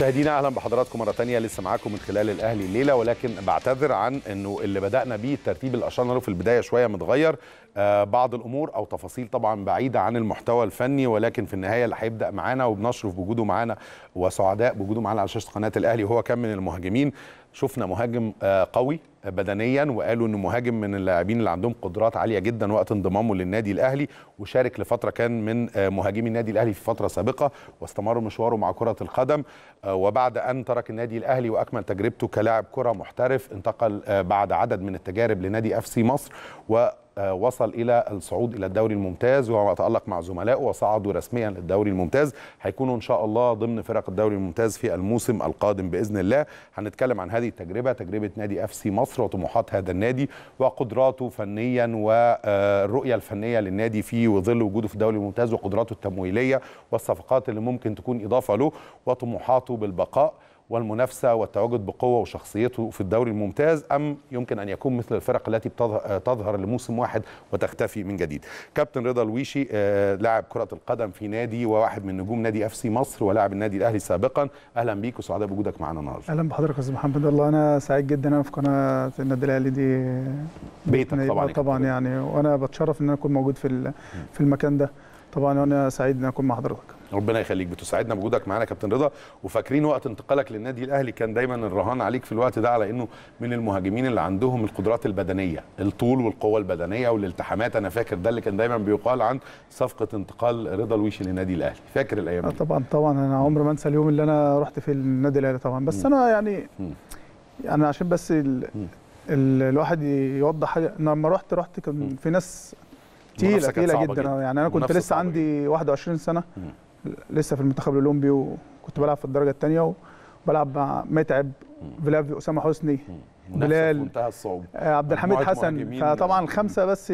مشاهدينا اهلا بحضراتكم مره ثانيه لسه معاكم من خلال الاهلي الليله ولكن بعتذر عن انه اللي بدانا بيه الترتيب اللي اشرنا له في البدايه شويه متغير آه بعض الامور او تفاصيل طبعا بعيده عن المحتوى الفني ولكن في النهايه اللي هيبدا معانا وبنشرف بوجوده معانا وسعداء بوجوده معانا على شاشه قناه الاهلي وهو كان من المهاجمين شفنا مهاجم آه قوي بدنيا وقالوا انه مهاجم من اللاعبين اللي عندهم قدرات عاليه جدا وقت انضمامه للنادي الاهلي وشارك لفتره كان من مهاجمي النادي الاهلي في فتره سابقه واستمر مشواره مع كره القدم وبعد ان ترك النادي الاهلي واكمل تجربته كلاعب كره محترف انتقل بعد عدد من التجارب لنادي اف سي مصر و وصل الى الصعود الى الدوري الممتاز وتالق مع زملائه وصعدوا رسميا للدوري الممتاز هيكونوا ان شاء الله ضمن فرق الدوري الممتاز في الموسم القادم باذن الله هنتكلم عن هذه التجربه تجربه نادي اف سي مصر وطموحات هذا النادي وقدراته فنيا والرؤيه الفنيه للنادي في وظل وجوده في الدوري الممتاز وقدراته التمويليه والصفقات اللي ممكن تكون اضافه له وطموحاته بالبقاء والمنافسه والتواجد بقوه وشخصيته في الدوري الممتاز ام يمكن ان يكون مثل الفرق التي تظهر لموسم واحد وتختفي من جديد. كابتن رضا الويشي آه لاعب كره القدم في نادي وواحد من نجوم نادي اف سي مصر ولاعب النادي الاهلي سابقا اهلا بيك وسعداء بوجودك معنا النهارده. اهلا بحضرتك يا استاذ محمد والله انا سعيد جدا انا في قناه النادي الاهلي دي بيتك طبعا طبعا يعني وانا بتشرف ان انا اكون موجود في في المكان ده. طبعا وانا سعيد ان اكون مع حضرتك ربنا يخليك بتسعدنا بوجودك معانا كابتن رضا وفاكرين وقت انتقالك للنادي الاهلي كان دايما الرهان عليك في الوقت ده على انه من المهاجمين اللي عندهم القدرات البدنيه الطول والقوه البدنيه والالتحامات انا فاكر ده اللي كان دايما بيقال عن صفقه انتقال رضا الويشي للنادي الاهلي فاكر الايام دي طبعا طبعا انا عمري ما انسى اليوم اللي انا رحت فيه النادي الاهلي طبعا بس م. انا يعني م. يعني عشان بس ال ال الواحد يوضح حاجه لما رحت رحت كان في ناس تقيله تقيله جدا, جداً. يعني انا كنت لسه عندي 21 سنه م. لسه في المنتخب الاولمبي وكنت بلعب في الدرجه الثانيه وبلعب مع متعب فلافي اسامه حسني بلال منتهى الصعوبه عبد الحميد حسن فطبعا الخمسه بس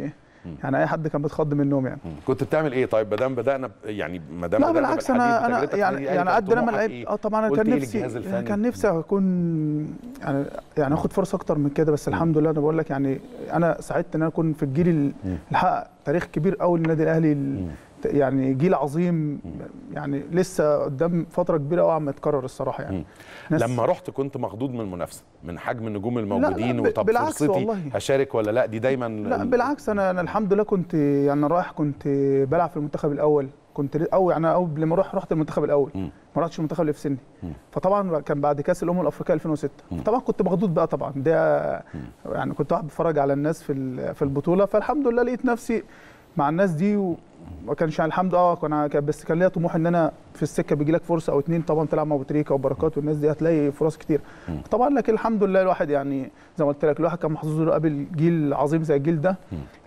يعني اي حد كان بيتخض منهم يعني كنت بتعمل ايه طيب ما دام بدانا يعني ما دام لا بالعكس انا انا يعني يعني قد لما لعبت اه طبعا انا كان نفسي يعني كان نفسي اكون يعني يعني اخد فرصه اكتر من كده بس الحمد لله انا بقول لك يعني انا سعدت ان انا اكون في الجيل اللي حقق تاريخ كبير قوي للنادي الاهلي يعني جيل عظيم يعني لسه قدام فتره كبيره قوي عم يتكرر الصراحه يعني لما رحت كنت مخضوض من المنافسه من حجم النجوم الموجودين وطب فرصتي هشارك ولا لا دي دايما لا بالعكس انا, أنا الحمد لله كنت يعني رايح كنت بلعب في المنتخب الاول كنت او يعني قبل ما اروح رحت المنتخب الاول م. ما رحتش المنتخب اللي في سني م. فطبعا كان بعد كاس الامم الافريقيه 2006 م. طبعا كنت مخضوض بقى طبعا ده يعني كنت قاعد بتفرج على الناس في في البطوله فالحمد لله لقيت نفسي مع الناس دي وما كانش يعني الحمد اه كان بس كان ليا طموح ان انا في السكه بيجي لك فرصه او اتنين طبعا تلعب مع ابو تريكه وبركات والناس دي هتلاقي فرص كتير طبعا لكن الحمد لله الواحد يعني زي ما قلت لك الواحد كان محظوظ انه قابل جيل عظيم زي الجيل ده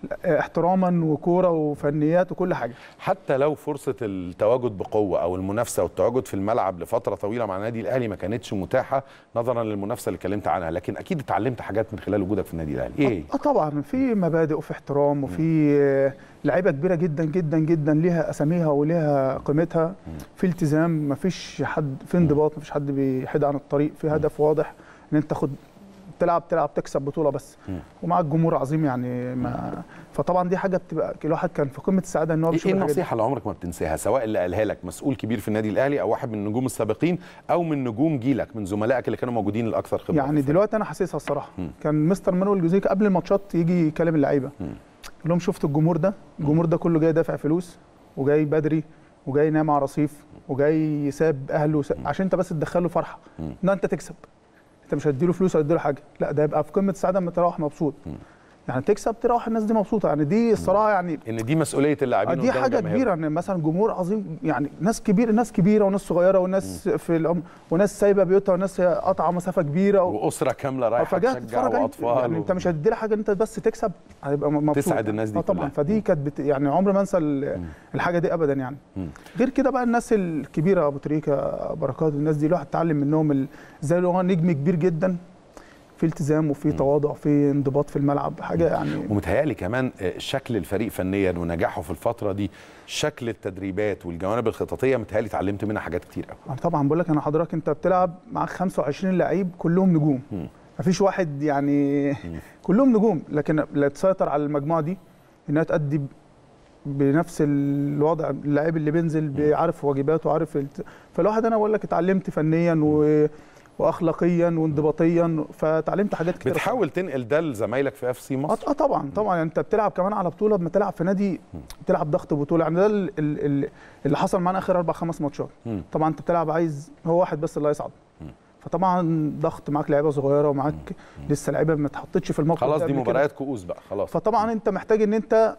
احتراما وكوره وفنيات وكل حاجه حتى لو فرصه التواجد بقوه او المنافسه والتواجد في الملعب لفتره طويله مع النادي الاهلي ما كانتش متاحه نظرا للمنافسه اللي اتكلمت عنها لكن اكيد اتعلمت حاجات من خلال وجودك في النادي الاهلي ايه اه طبعا في مبادئ وفي احترام وفي لعيبه كبيره جدا جدا جدا ليها اساميها وليها قيمتها في التزام ما فيش حد في انضباط ما فيش حد بيحيد عن الطريق في هدف واضح ان انت تاخد تلعب تلعب تكسب بطوله بس ومعك جمهور عظيم يعني ما فطبعا دي حاجه بتبقى الواحد كان في قمه السعاده ان هو ايه النصيحه اللي عمرك ما بتنساها سواء اللي قالها لك مسؤول كبير في النادي الاهلي او واحد من النجوم السابقين او من نجوم جيلك من زملائك اللي كانوا موجودين الاكثر خبره يعني دلوقتي انا حاسسها الصراحه م. كان مستر مانويل جوزيكا قبل الماتشات يجي يكلم اللعيبه يقول لهم شفتوا الجمهور ده الجمهور ده كله جاي دافع فلوس وجاي بدري وجاي ينام على رصيف وجاي ساب اهله ساب عشان انت بس تدخله فرحه ان انت تكسب انت مش هتديله فلوس ولا هتديله حاجه لا ده يبقى في قمه السعاده لما تروح مبسوط يعني تكسب تروح الناس دي مبسوطه يعني دي الصراحه يعني ان دي مسؤوليه اللاعبين دي حاجه كبيره ان مثلا جمهور عظيم يعني ناس كبيره ناس كبيره وناس صغيره وناس م. في الأم وناس سايبه بيوتها وناس قاطعه مسافه كبيره و... واسره كامله رايحه تشجع واطفال يعني و... انت مش هتدي حاجه انت بس تكسب هيبقى مبسوط تسعد الناس دي طبعا فدي كانت بت... يعني عمري ما انسى الحاجه دي ابدا يعني م. غير كده بقى الناس الكبيره ابو تريكه بركات الناس دي الواحد اتعلم منهم زي اللي هو نجم كبير جدا في التزام وفي تواضع في انضباط في الملعب حاجه يعني ومتهيألي كمان شكل الفريق فنيا ونجاحه في الفتره دي شكل التدريبات والجوانب الخططيه متهيألي اتعلمت منها حاجات كتير قوي طبعا بقول لك انا حضرتك انت بتلعب معاك 25 لعيب كلهم نجوم مفيش واحد يعني كلهم نجوم لكن لا تسيطر على المجموعه دي انها تأدي بنفس الوضع اللاعب اللي بينزل عارف واجباته عارف الت... فالواحد انا بقول لك اتعلمت فنيا و... واخلاقيا وانضباطيا فتعلمت حاجات كتير بتحاول تنقل ده لزمايلك في اف سي اه مصر آه طبعا طبعا انت بتلعب كمان على بطوله لما تلعب في نادي بتلعب ضغط بطوله يعني ده ال- ال- ال- اللي حصل معانا اخر اربع خمس ماتشات مم. طبعا انت بتلعب عايز هو واحد بس اللي هيصعد فطبعا ضغط معاك لعيبه صغيره ومعاك لسه لعيبه ما اتحطتش في الموقف خلاص ده دي قبل كده. مباريات كؤوس بقى خلاص فطبعا انت محتاج ان انت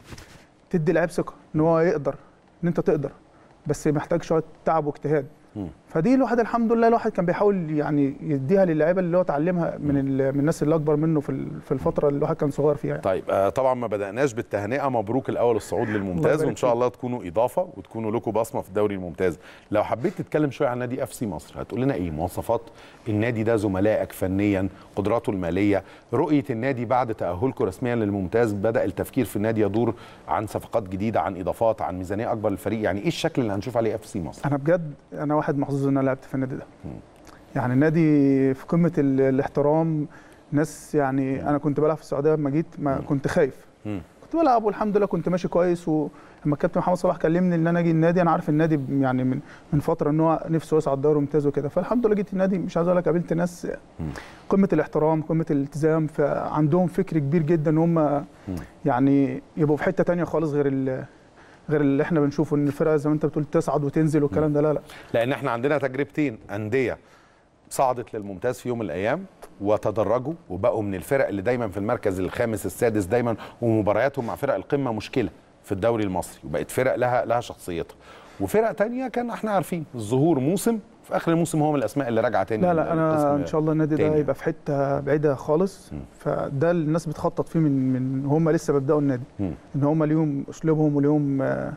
تدي لعيب ثقه ان هو يقدر ان انت تقدر بس محتاج شويه تعب واجتهاد مم. فدي الواحد الحمد لله الواحد كان بيحاول يعني يديها للعيبه اللي هو اتعلمها من ال- من الناس اللي اكبر منه في ال- في الفتره اللي الواحد كان صغير فيها يعني. طيب آه طبعا ما بدأناش بالتهنئة مبروك الأول الصعود الله للممتاز يبارك وإن شاء فيك. الله تكونوا إضافة وتكونوا لكم بصمة في الدوري الممتاز لو حبيت تتكلم شوية عن نادي اف سي مصر هتقول لنا إيه مواصفات النادي ده زملائك فنيا قدراته المالية رؤية النادي بعد تأهلكم رسميا للممتاز بدأ التفكير في النادي يدور عن صفقات جديدة عن إضافات عن ميزانية أكبر للفريق يعني إيه الشكل اللي هنشوف عليه اف سي مصر انا بجد انا واحد محظوظ ان انا لعبت في النادي ده يعني النادي في قمه ال- الاحترام ناس يعني انا كنت بلعب في السعوديه لما جيت ما كنت خايف مم. كنت بلعب والحمد لله كنت ماشي كويس ولما الكابتن محمد صلاح كلمني ان انا اجي النادي انا عارف النادي ب- يعني من من فتره ان هو نفسه يصعد دوري ممتاز وكده فالحمد لله جيت النادي مش عايز اقول لك قابلت ناس قمه الاحترام قمه الالتزام فعندهم فكر كبير جدا ان هم يعني يبقوا في حته تانية خالص غير ال- غير اللي احنا بنشوفه ان الفرقه زي ما انت بتقول تصعد وتنزل والكلام ده لا لا لان احنا عندنا تجربتين انديه صعدت للممتاز في يوم من الايام وتدرجوا وبقوا من الفرق اللي دايما في المركز الخامس السادس دايما ومبارياتهم مع فرق القمه مشكله في الدوري المصري وبقت فرق لها لها شخصيتها وفرق تانية كان احنا عارفين الظهور موسم في اخر الموسم هو من الاسماء اللي راجعه تاني لا لا انا الاسم ان شاء الله النادي ده تاني. يبقى في حته بعيده خالص فده اللي الناس بتخطط فيه من من هم لسه بيبداوا النادي مم. ان هم ليهم اسلوبهم وليهم آه،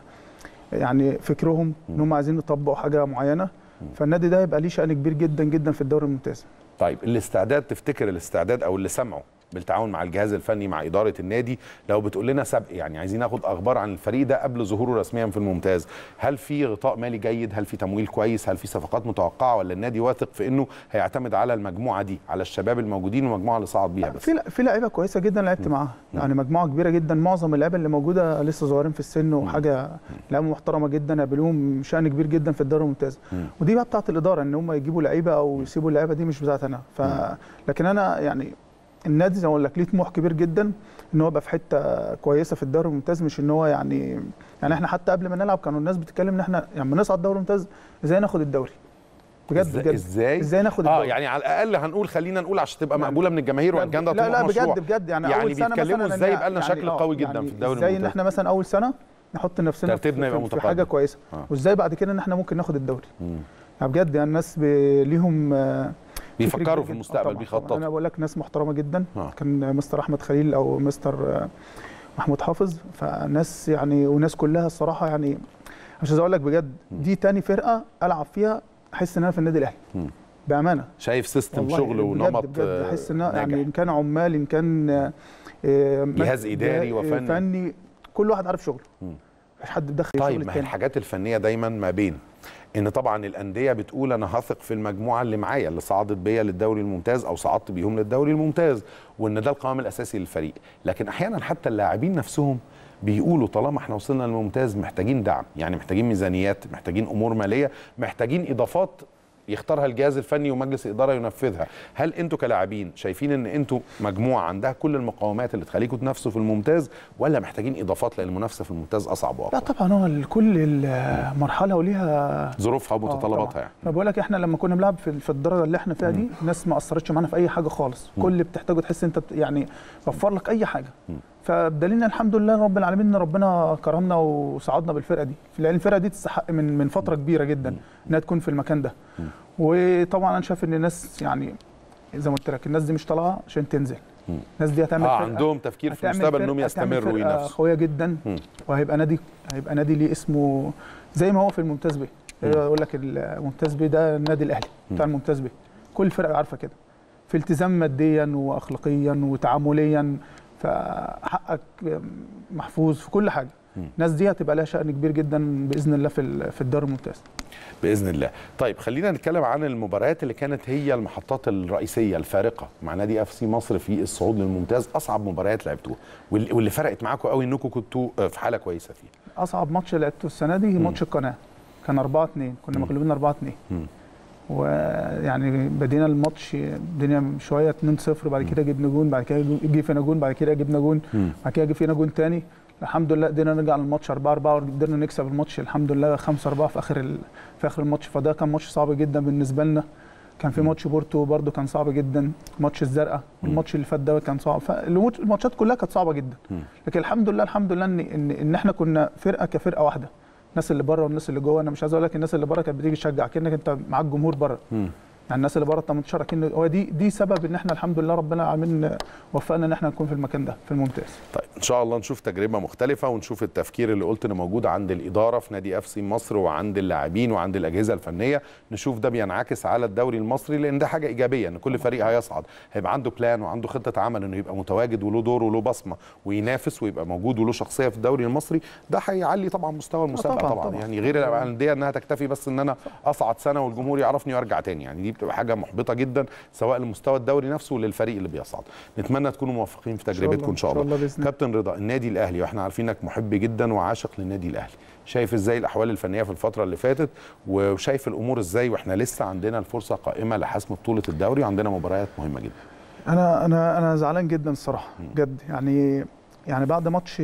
يعني فكرهم ان هم عايزين يطبقوا حاجه معينه فالنادي ده يبقى ليه شأن كبير جدا جدا في الدوري الممتاز طيب الاستعداد تفتكر الاستعداد او اللي سمعه بالتعاون مع الجهاز الفني مع اداره النادي لو بتقول لنا سبق يعني عايزين ناخد اخبار عن الفريق ده قبل ظهوره رسميا في الممتاز هل في غطاء مالي جيد هل في تمويل كويس هل في صفقات متوقعه ولا النادي واثق في انه هيعتمد على المجموعه دي على الشباب الموجودين والمجموعه اللي صعد بيها بس في في لعيبه كويسه جدا لعبت معاها يعني مجموعه كبيره جدا معظم اللعيبه اللي موجوده لسه صغيرين في السن وحاجه لعيبه محترمه جدا يبقى لهم شأن كبير جدا في الدوري الممتاز ودي بقى بتاعت الاداره ان هم يجيبوا لعيبه او يسيبوا اللعيبه دي مش بتاعت انا ف لكن انا يعني النادي زي ما اقول لك ليه طموح كبير جدا ان هو يبقى في حته كويسه في الدوري الممتاز مش ان هو يعني يعني احنا حتى قبل ما نلعب كانوا الناس بتتكلم ان احنا لما نصعد الدوري الممتاز ازاي ناخد الدوري بجد إزاي- بجد ازاي ازاي ناخد اه الدوري يعني على الاقل هنقول خلينا نقول عشان تبقى يعني- مقبوله من الجماهير لا وان كان ده لا لا طموح مشروع. بجد بجد يعني, يعني اول سنه بيتكلموا مثلا ازاي إن- يبقى لنا يعني شكل آه، قوي جدا يعني في الدوري ازاي ان الممتاز. احنا مثلا اول سنه نحط نفسنا ترتيبنا في, يبقى في, في متقدم. حاجه كويسه آه. وازاي بعد كده ان احنا ممكن ناخد الدوري مم. يعني بجد يعني الناس ب... ليهم آه، فكر بيفكروا كبير في جداً. آه المستقبل طبعاً، بيخططوا طبعاً. انا بقول لك ناس محترمه جدا آه. كان مستر احمد خليل او مستر آه، محمود حافظ فناس يعني وناس كلها الصراحه يعني مش عايز اقول لك بجد دي تاني فرقه العب فيها احس ان انا في النادي الاهلي مم. بامانه شايف سيستم والله شغل بجد ونمط بجد آه، احس ان ناجح. يعني ان كان عمال ان كان آه، آه، جهاز إداري جه- وفني. فني كل واحد عارف شغله مم. مفيش حد بدخل طيب شغل ما هي التاني الحاجات الفنيه دايما ما بين ان طبعا الانديه بتقول انا هثق في المجموعه اللي معايا اللي صعدت بيا للدوري الممتاز او صعدت بيهم للدوري الممتاز وان ده القوام الاساسي للفريق لكن احيانا حتى اللاعبين نفسهم بيقولوا طالما احنا وصلنا للممتاز محتاجين دعم يعني محتاجين ميزانيات محتاجين امور ماليه محتاجين اضافات يختارها الجهاز الفني ومجلس الاداره ينفذها هل انتوا كلاعبين شايفين ان انتوا مجموعه عندها كل المقومات اللي تخليكم تنافسوا في الممتاز ولا محتاجين اضافات لان المنافسه في الممتاز اصعب لا واقوى طبعا هو كل مرحله وليها ظروفها آه، ومتطلباتها طبعاً. يعني ما بقول لك احنا لما كنا بنلعب في في الدرجه اللي احنا فيها دي الناس ما اثرتش معانا في اي حاجه خالص كل اللي بتحتاجه تحس انت بت- يعني وفر لك اي حاجه فبدليلنا الحمد لله رب العالمين ان ربنا كرمنا وصعدنا بالفرقه دي لان الفرقه دي تستحق من من فتره كبيره جدا انها تكون في المكان ده وطبعا انا شايف ان الناس يعني زي ما قلت لك الناس دي مش طالعه عشان تنزل الناس دي هتعمل اه فرقة- عندهم تفكير في هتعمل المستقبل فرقة- انهم هتعمل يستمروا فرقة وينافسوا قويه جدا مم. وهيبقى نادي هيبقى نادي ليه اسمه زي ما هو في الممتاز بيه يقول لك الممتاز بيه ده النادي الاهلي بتاع الممتاز بيه كل الفرق عارفه كده في التزام ماديا واخلاقيا وتعامليا فحقك محفوظ في كل حاجه الناس دي هتبقى لها شأن كبير جدا باذن الله في ال- في الدوري الممتاز باذن الله طيب خلينا نتكلم عن المباريات اللي كانت هي المحطات الرئيسيه الفارقه مع نادي اف سي مصر في الصعود للممتاز اصعب مباريات لعبتوها واللي واللي فرقت معاكم قوي انكم كنتوا في حاله كويسه فيها اصعب ماتش لعبته السنه دي ماتش القناه كان 4 2 كنا مغلوبين 4 2 مم. ويعني بدينا الماتش الدنيا شويه 2 0 بعد كده جبنا جون بعد كده جه فينا جون بعد كده جبنا جون مم. بعد كده جه فينا جون تاني الحمد لله قدرنا نرجع للماتش 4 4 وقدرنا نكسب الماتش الحمد لله 5 4 في اخر ال... في اخر الماتش فده كان ماتش صعب جدا بالنسبه لنا كان في ماتش بورتو برده كان صعب جدا ماتش الزرقاء الماتش اللي فات ده كان صعب فالماتشات كلها كانت صعبه جدا مم. لكن الحمد لله الحمد لله ان ان, إن احنا كنا فرقه كفرقه واحده الناس اللي بره والناس اللي جوه انا مش عايز اقول لك الناس اللي بره كانت بتيجي تشجع كانك انت معاك جمهور بره مم. يعني الناس اللي بره ال 18 اكن هو دي دي سبب ان احنا الحمد لله ربنا العالمين وفقنا ان احنا نكون في المكان ده في الممتاز طيب ان شاء الله نشوف تجربه مختلفه ونشوف التفكير اللي قلت انه موجود عند الاداره في نادي اف سي مصر وعند اللاعبين وعند الاجهزه الفنيه نشوف ده بينعكس على الدوري المصري لان ده حاجه ايجابيه ان كل فريق هيصعد هيبقى عنده بلان وعنده خطه عمل انه يبقى متواجد وله دور وله بصمه وينافس ويبقى موجود وله شخصيه في الدوري المصري ده هيعلي طبعا مستوى المسابقه طبعاً، طبعا, طبعاً. يعني غير الانديه انها تكتفي بس ان انا اصعد سنه والجمهور يعرفني وارجع تاني يعني دي بتبقى حاجه محبطه جدا سواء لمستوى الدوري نفسه وللفريق اللي بيصعد نتمنى تكونوا موفقين في تجربتكم ان شاء الله, بإذن الله. كابتن رضا النادي الاهلي واحنا عارفين انك محب جدا وعاشق للنادي الاهلي شايف ازاي الاحوال الفنيه في الفتره اللي فاتت وشايف الامور ازاي واحنا لسه عندنا الفرصه قائمه لحسم بطوله الدوري وعندنا مباريات مهمه جدا انا انا انا زعلان جدا الصراحه بجد يعني يعني بعد ماتش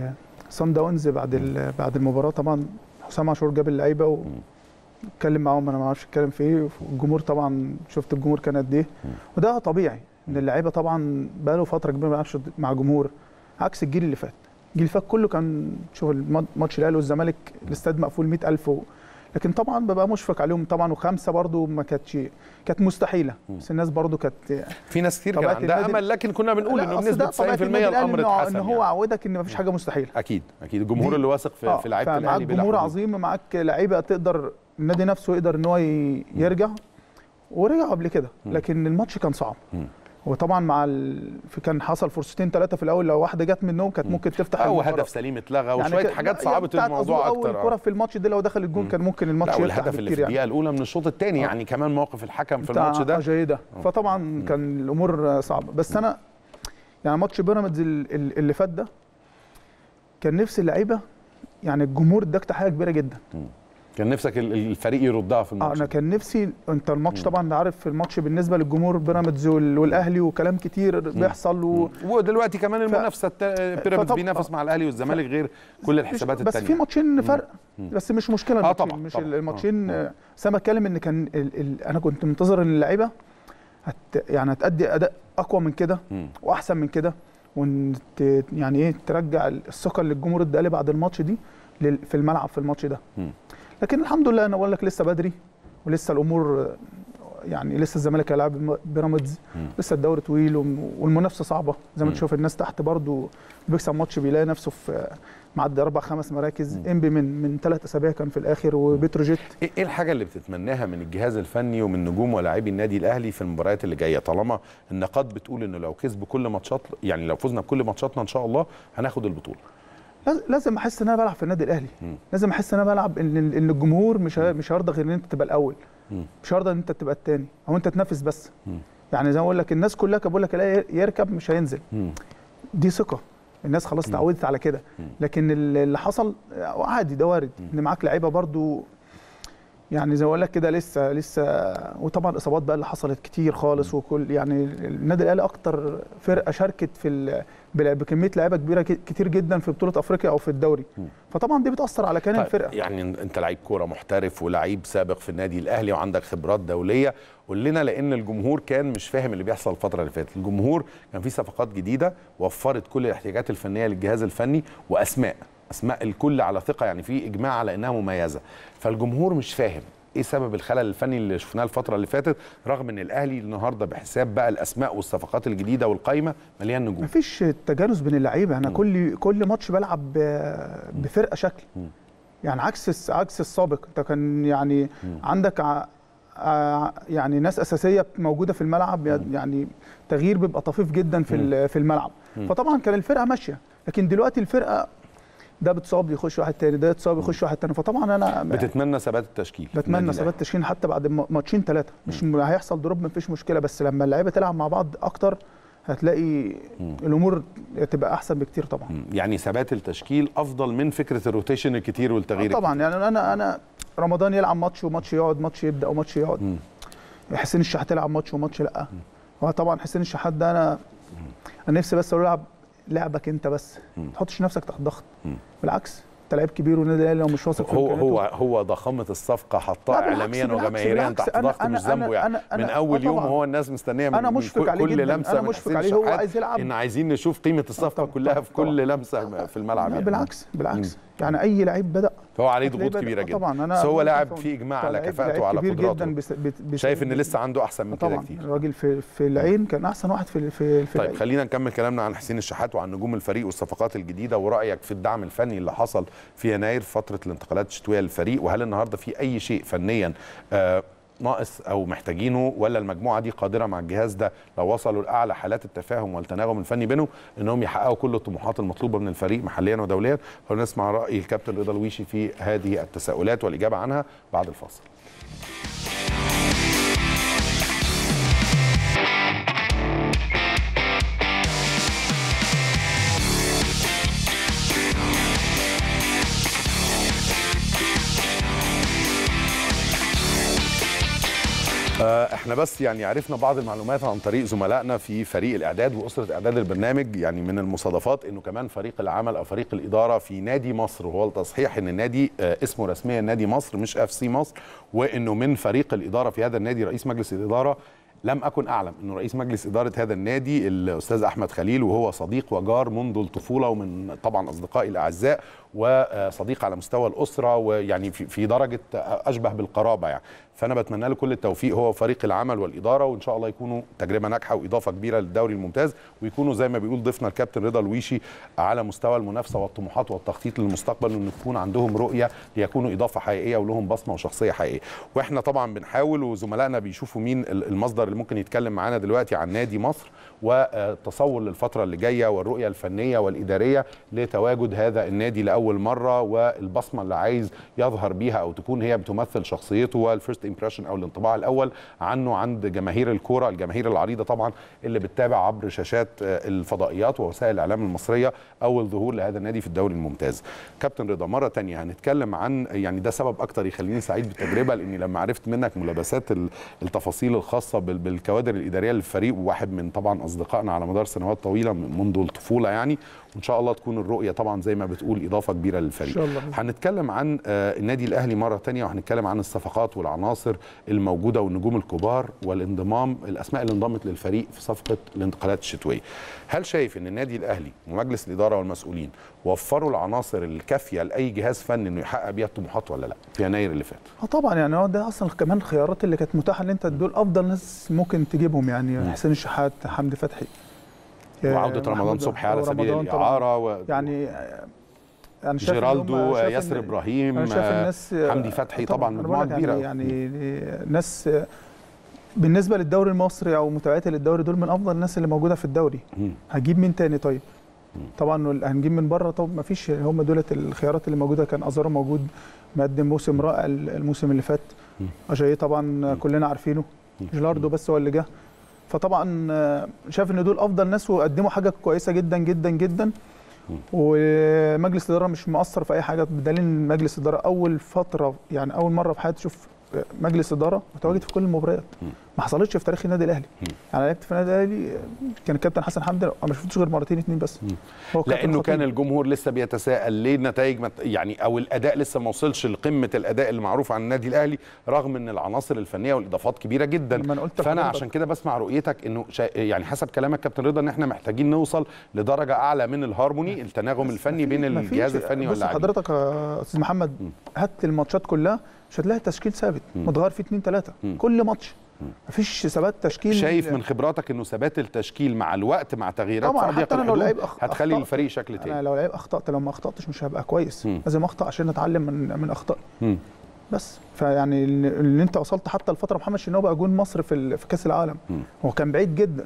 سان داونز بعد ال- بعد المباراه طبعا حسام عاشور جاب اللعيبه واتكلم معاهم انا ما اعرفش اتكلم في ايه والجمهور طبعا شفت الجمهور كان قد ايه وده طبيعي ان اللعيبه طبعا بقى له فتره كبيره ما بيلعبش مع جمهور عكس الجيل اللي فات الجيل اللي فات كله كان شوف الم- ماتش الاهلي والزمالك الاستاد مقفول 100000 و... لكن طبعا ببقى مشفق عليهم طبعا وخمسه برضو ما كانتش كانت مستحيله بس الناس برضو كانت في ناس كتير كان طبيعة عندها النادي- امل لكن كنا بنقول لا، انه أصل ده بنسبه طبيعة 90% النادي الأهلي الامر إنه- اتحسن ان هو يعني. عودك ان مفيش حاجه مستحيله اكيد اكيد الجمهور دي- اللي واثق في, آه، في لعيبه فمعاك الاهلي بلا جمهور حدود. عظيم معاك لعيبه تقدر النادي نفسه يقدر ان هو ي- يرجع ورجع قبل كده لكن الماتش كان صعب مم. وطبعا مع ال... في كان حصل فرصتين ثلاثه في الاول لو واحده جت منهم كانت ممكن تفتح او المباراة. هدف سليم اتلغى يعني وشويه ك- حاجات لا، صعبت بتاعت الموضوع أظن اكتر اول كره آه. في الماتش دي لو دخل الجون كان ممكن الماتش لا يفتح والهدف اللي في بكتير الدقيقه الاولى من الشوط الثاني آه. يعني كمان موقف الحكم في بتاع الماتش ده جيدة فطبعا كان الامور صعبه بس انا يعني ماتش بيراميدز ال- ال- اللي فات ده كان نفس اللعيبه يعني الجمهور اداك تحيه كبيره جدا كان نفسك ال- الفريق يردها في اه الماتش انا كان نفسي انت الماتش طبعا عارف الماتش بالنسبه للجمهور بيراميدز وال- والاهلي وكلام كتير بيحصل و... ودلوقتي كمان المنافسه التا- بيراميدز فطب- بينافس مع الاهلي والزمالك غير كل الحسابات بس التانية في ماتشين فرق بس مش مشكله آه الماتشين طبعاً، مش طبعاً. الماتشين آه، آه، بس انا بتكلم ان كان ال ال انا كنت منتظر ان اللعيبه هت يعني هتأدي اداء اقوى من كده مم. واحسن من كده وان ت- يعني ايه ترجع الثقه اللي الجمهور اداها بعد الماتش دي لل- في الملعب في الماتش ده مم. لكن الحمد لله انا بقول لك لسه بدري ولسه الامور آه، يعني لسه الزمالك هيلاعب بيراميدز مم. لسه الدوري طويل وم- والمنافسه صعبه زي ما تشوف الناس تحت برضو بيكسب ماتش بيلاقي نفسه في معدي اربع خمس مراكز انبي من من ثلاث اسابيع كان في الاخر وبتروجيت ايه إيه الحاجه اللي بتتمناها من الجهاز الفني ومن نجوم ولاعبي النادي الاهلي في المباريات اللي جايه طالما النقاط بتقول انه لو كسبوا كل ماتشات يعني لو فزنا بكل ماتشاتنا ان شاء الله هناخد البطوله لاز- لازم احس ان انا بلعب في النادي الاهلي لازم احس ان انا بلعب ان ان الجمهور مش ه- مش هيرضى غير ان انت تبقى الاول مم. مش هيرضى ان انت تبقى الثاني او انت تنافس بس يعني زي ما بقول لك الناس كلها كانت بقول لك لا يركب مش هينزل مم. دي ثقه الناس خلاص اتعودت على كده لكن ال- اللي حصل عادي ده وارد ان معاك لعيبه برضو يعني زي ما بقول لك كده لسه لسه وطبعا الاصابات بقى اللي حصلت كتير خالص وكل يعني النادي الاهلي اكتر فرقه شاركت في ال- بلا- بكميه لعيبه كبيره ك- كتير جدا في بطوله افريقيا او في الدوري فطبعا دي بتاثر على كيان طيب الفرقه يعني انت لعيب كوره محترف ولعيب سابق في النادي الاهلي وعندك خبرات دوليه قول لنا لان الجمهور كان مش فاهم اللي بيحصل الفتره اللي فاتت الجمهور كان في صفقات جديده وفرت كل الاحتياجات الفنيه للجهاز الفني واسماء اسماء الكل على ثقه يعني في اجماع على انها مميزه فالجمهور مش فاهم ايه سبب الخلل الفني اللي شفناه الفتره اللي فاتت رغم ان الاهلي النهارده بحساب بقى الاسماء والصفقات الجديده والقايمه مليان نجوم مفيش تجانس بين اللعيبه انا كل كل ماتش بلعب ب- بفرقه شكل يعني عكس الس- عكس السابق انت كان يعني عندك ع- ع- يعني ناس اساسيه موجوده في الملعب يعني تغيير بيبقى طفيف جدا في ال- في الملعب فطبعا كان الفرقه ماشيه لكن دلوقتي الفرقه ده بتصاب يخش واحد تاني ده يتصاب يخش واحد تاني فطبعا انا بتتمنى ثبات التشكيل بتمنى النادي ثبات تشكيل حتى بعد م- ماتشين ثلاثه مش م- هيحصل دروب مفيش مشكله بس لما اللعيبه تلعب مع بعض اكتر هتلاقي الامور تبقى احسن بكتير طبعا الأهلي. يعني ثبات التشكيل افضل من فكره الروتيشن الكتير والتغيير آه طبعا يعني انا انا رمضان يلعب ماتش وماتش يقعد ماتش يبدا وماتش يقعد حسين الشحات يلعب ماتش وماتش لا هو طبعا حسين الشحات ده انا انا نفسي بس اقول له العب لعبك انت بس ما تحطش نفسك تحت ضغط بالعكس انت لعيب كبير والنادي الاهلي لو مش واثق في هو إمكانياته- هو هو ضخامه الصفقه حطها لا، بالعكس، اعلاميا بالعكس، وجماهيريا بالعكس. تحت أنا- ضغط أنا- مش ذنبه أنا- يعني أنا- من آه اول يوم طبعاً. هو الناس مستنيه من أنا من مشفق كل- عليه كل جداً. لمسه أنا من مشفق حسين عليه. هو شحات عايز يلعب. ان عايزين نشوف قيمه الصفقه طبعاً، كلها في طبعاً. كل لمسه في الملعب لا يعني بالعكس بالعكس يعني اي لعيب بدا فهو عليه هتلاقيه ضغوط بدأ- كبيره آه جدا طبعا انا بس هو ممكن لاعب أقول- فيه اجماع على لعيب- كفاءته لعيب وعلى كبير قدراته جدا بس بس بس شايف ان لسه عنده احسن من كده طبعا كتير الراجل في في العين كان احسن واحد في في في طيب العين. خلينا نكمل كلامنا عن حسين الشحات وعن نجوم الفريق والصفقات الجديده ورايك في الدعم الفني اللي حصل في يناير في فتره الانتقالات الشتويه للفريق وهل النهارده في اي شيء فنيا آه ناقص او محتاجينه ولا المجموعه دي قادره مع الجهاز ده لو وصلوا لاعلى حالات التفاهم والتناغم الفني بينهم انهم يحققوا كل الطموحات المطلوبه من الفريق محليا ودوليا ونسمع راي الكابتن رضا الويشي في هذه التساؤلات والاجابه عنها بعد الفاصل آه، احنا بس يعني عرفنا بعض المعلومات عن طريق زملائنا في فريق الاعداد واسره اعداد البرنامج يعني من المصادفات انه كمان فريق العمل او فريق الاداره في نادي مصر وهو التصحيح ان النادي آه، اسمه رسميا نادي مصر مش اف سي مصر وانه من فريق الاداره في هذا النادي رئيس مجلس الاداره لم اكن اعلم انه رئيس مجلس اداره هذا النادي الاستاذ احمد خليل وهو صديق وجار منذ الطفوله ومن طبعا اصدقائي الاعزاء وصديق على مستوى الاسره ويعني في في درجه اشبه بالقرابه يعني فانا بتمنى له كل التوفيق هو وفريق العمل والاداره وان شاء الله يكونوا تجربه ناجحه واضافه كبيره للدوري الممتاز ويكونوا زي ما بيقول ضيفنا الكابتن رضا الويشي على مستوى المنافسه والطموحات والتخطيط للمستقبل وان يكون عندهم رؤيه ليكونوا اضافه حقيقيه ولهم بصمه وشخصيه حقيقيه واحنا طبعا بنحاول وزملائنا بيشوفوا مين المصدر اللي ممكن يتكلم معانا دلوقتي عن نادي مصر والتصور للفتره اللي جايه والرؤيه الفنيه والاداريه لتواجد هذا النادي لاول مره والبصمه اللي عايز يظهر بيها او تكون هي بتمثل شخصيته والفيرست امبريشن او الانطباع الاول عنه عند جماهير الكوره الجماهير العريضه طبعا اللي بتتابع عبر شاشات الفضائيات ووسائل الاعلام المصريه اول ظهور لهذا النادي في الدوري الممتاز كابتن رضا مره تانية هنتكلم عن يعني ده سبب اكتر يخليني سعيد بالتجربه لاني لما عرفت منك ملابسات التفاصيل الخاصه بالكوادر الاداريه للفريق وواحد من طبعا اصدقائنا على مدار سنوات طويله منذ الطفوله يعني وان شاء الله تكون الرؤيه طبعا زي ما بتقول اضافه كبيره للفريق إن شاء الله. هنتكلم عن النادي الاهلي مره تانية وهنتكلم عن الصفقات والعناصر الموجوده والنجوم الكبار والانضمام الاسماء اللي انضمت للفريق في صفقه الانتقالات الشتويه هل شايف ان النادي الاهلي ومجلس الاداره والمسؤولين وفروا العناصر الكافيه لاي جهاز فني انه يحقق بيها الطموحات ولا لا في يناير اللي فات اه طبعا يعني هو ده اصلا كمان الخيارات اللي كانت متاحه ان انت دول افضل ناس ممكن تجيبهم يعني مم. حسين الشحات حمدي فتحي وعوده رمضان محمود- صبحي على سبيل رمضان طبعاً. الاعاره و... يعني انا شايف إن هم- جيرالدو شايف إن- ياسر ابراهيم انا شايف الناس حمدي فتحي طبعا أنا مجموعه بقول لك كبيره يعني, يعني ناس بالنسبه للدوري المصري او متابعتي للدوري دول من افضل الناس اللي موجوده في الدوري مم. هجيب مين تاني طيب طبعا ال- هنجيب من بره طب ما فيش هم دولت الخيارات اللي موجوده كان ازارو موجود مقدم موسم رائع ال- الموسم اللي فات مم. اجاي طبعا كلنا عارفينه مم. جيلاردو بس هو اللي جه فطبعا آه، شايف ان دول افضل ناس وقدموا حاجه كويسه جدا جدا جدا ومجلس الاداره مش مقصر في اي حاجه بدليل ان مجلس الاداره اول فتره يعني اول مره في حياتي اشوف مجلس اداره متواجد في كل المباريات مم. ما حصلتش في تاريخ النادي الاهلي مم. يعني لعبت في النادي الاهلي كان الكابتن حسن حمدي أنا ما شفتوش غير مرتين اتنين بس مم. هو كابتن لانه كان خطيب. الجمهور لسه بيتساءل ليه النتائج مت... يعني او الاداء لسه ما وصلش لقمه الاداء اللي معروف عن النادي الاهلي رغم ان العناصر الفنيه والاضافات كبيره جدا لما أنا قلت فانا لحضرتك- عشان كده بسمع رؤيتك انه شا... يعني حسب كلامك كابتن رضا ان احنا محتاجين نوصل لدرجه اعلى من الهارموني التناغم الفني بين مفيش- الجهاز الفني بص واللاعبين حضرتك يا استاذ محمد هات الماتشات كلها مش هتلاقي تشكيل ثابت متغير فيه اثنين ثلاثه كل ماتش مفيش ثبات تشكيل شايف من خبراتك انه ثبات التشكيل مع الوقت مع تغييرات طبعاً، في أضيق حتى أنا لو الحدود لعيب أخ- هتخلي أخطأت. الفريق شكل انا تاني لو لعيب اخطات لو ما اخطاتش مش هبقى كويس مم. لازم اخطا عشان اتعلم من من اخطائي مم. بس فيعني اللي اللي انت وصلت حتى لفتره محمد شناوي بقى جون مصر في ال- في كاس العالم مم. هو كان بعيد جدا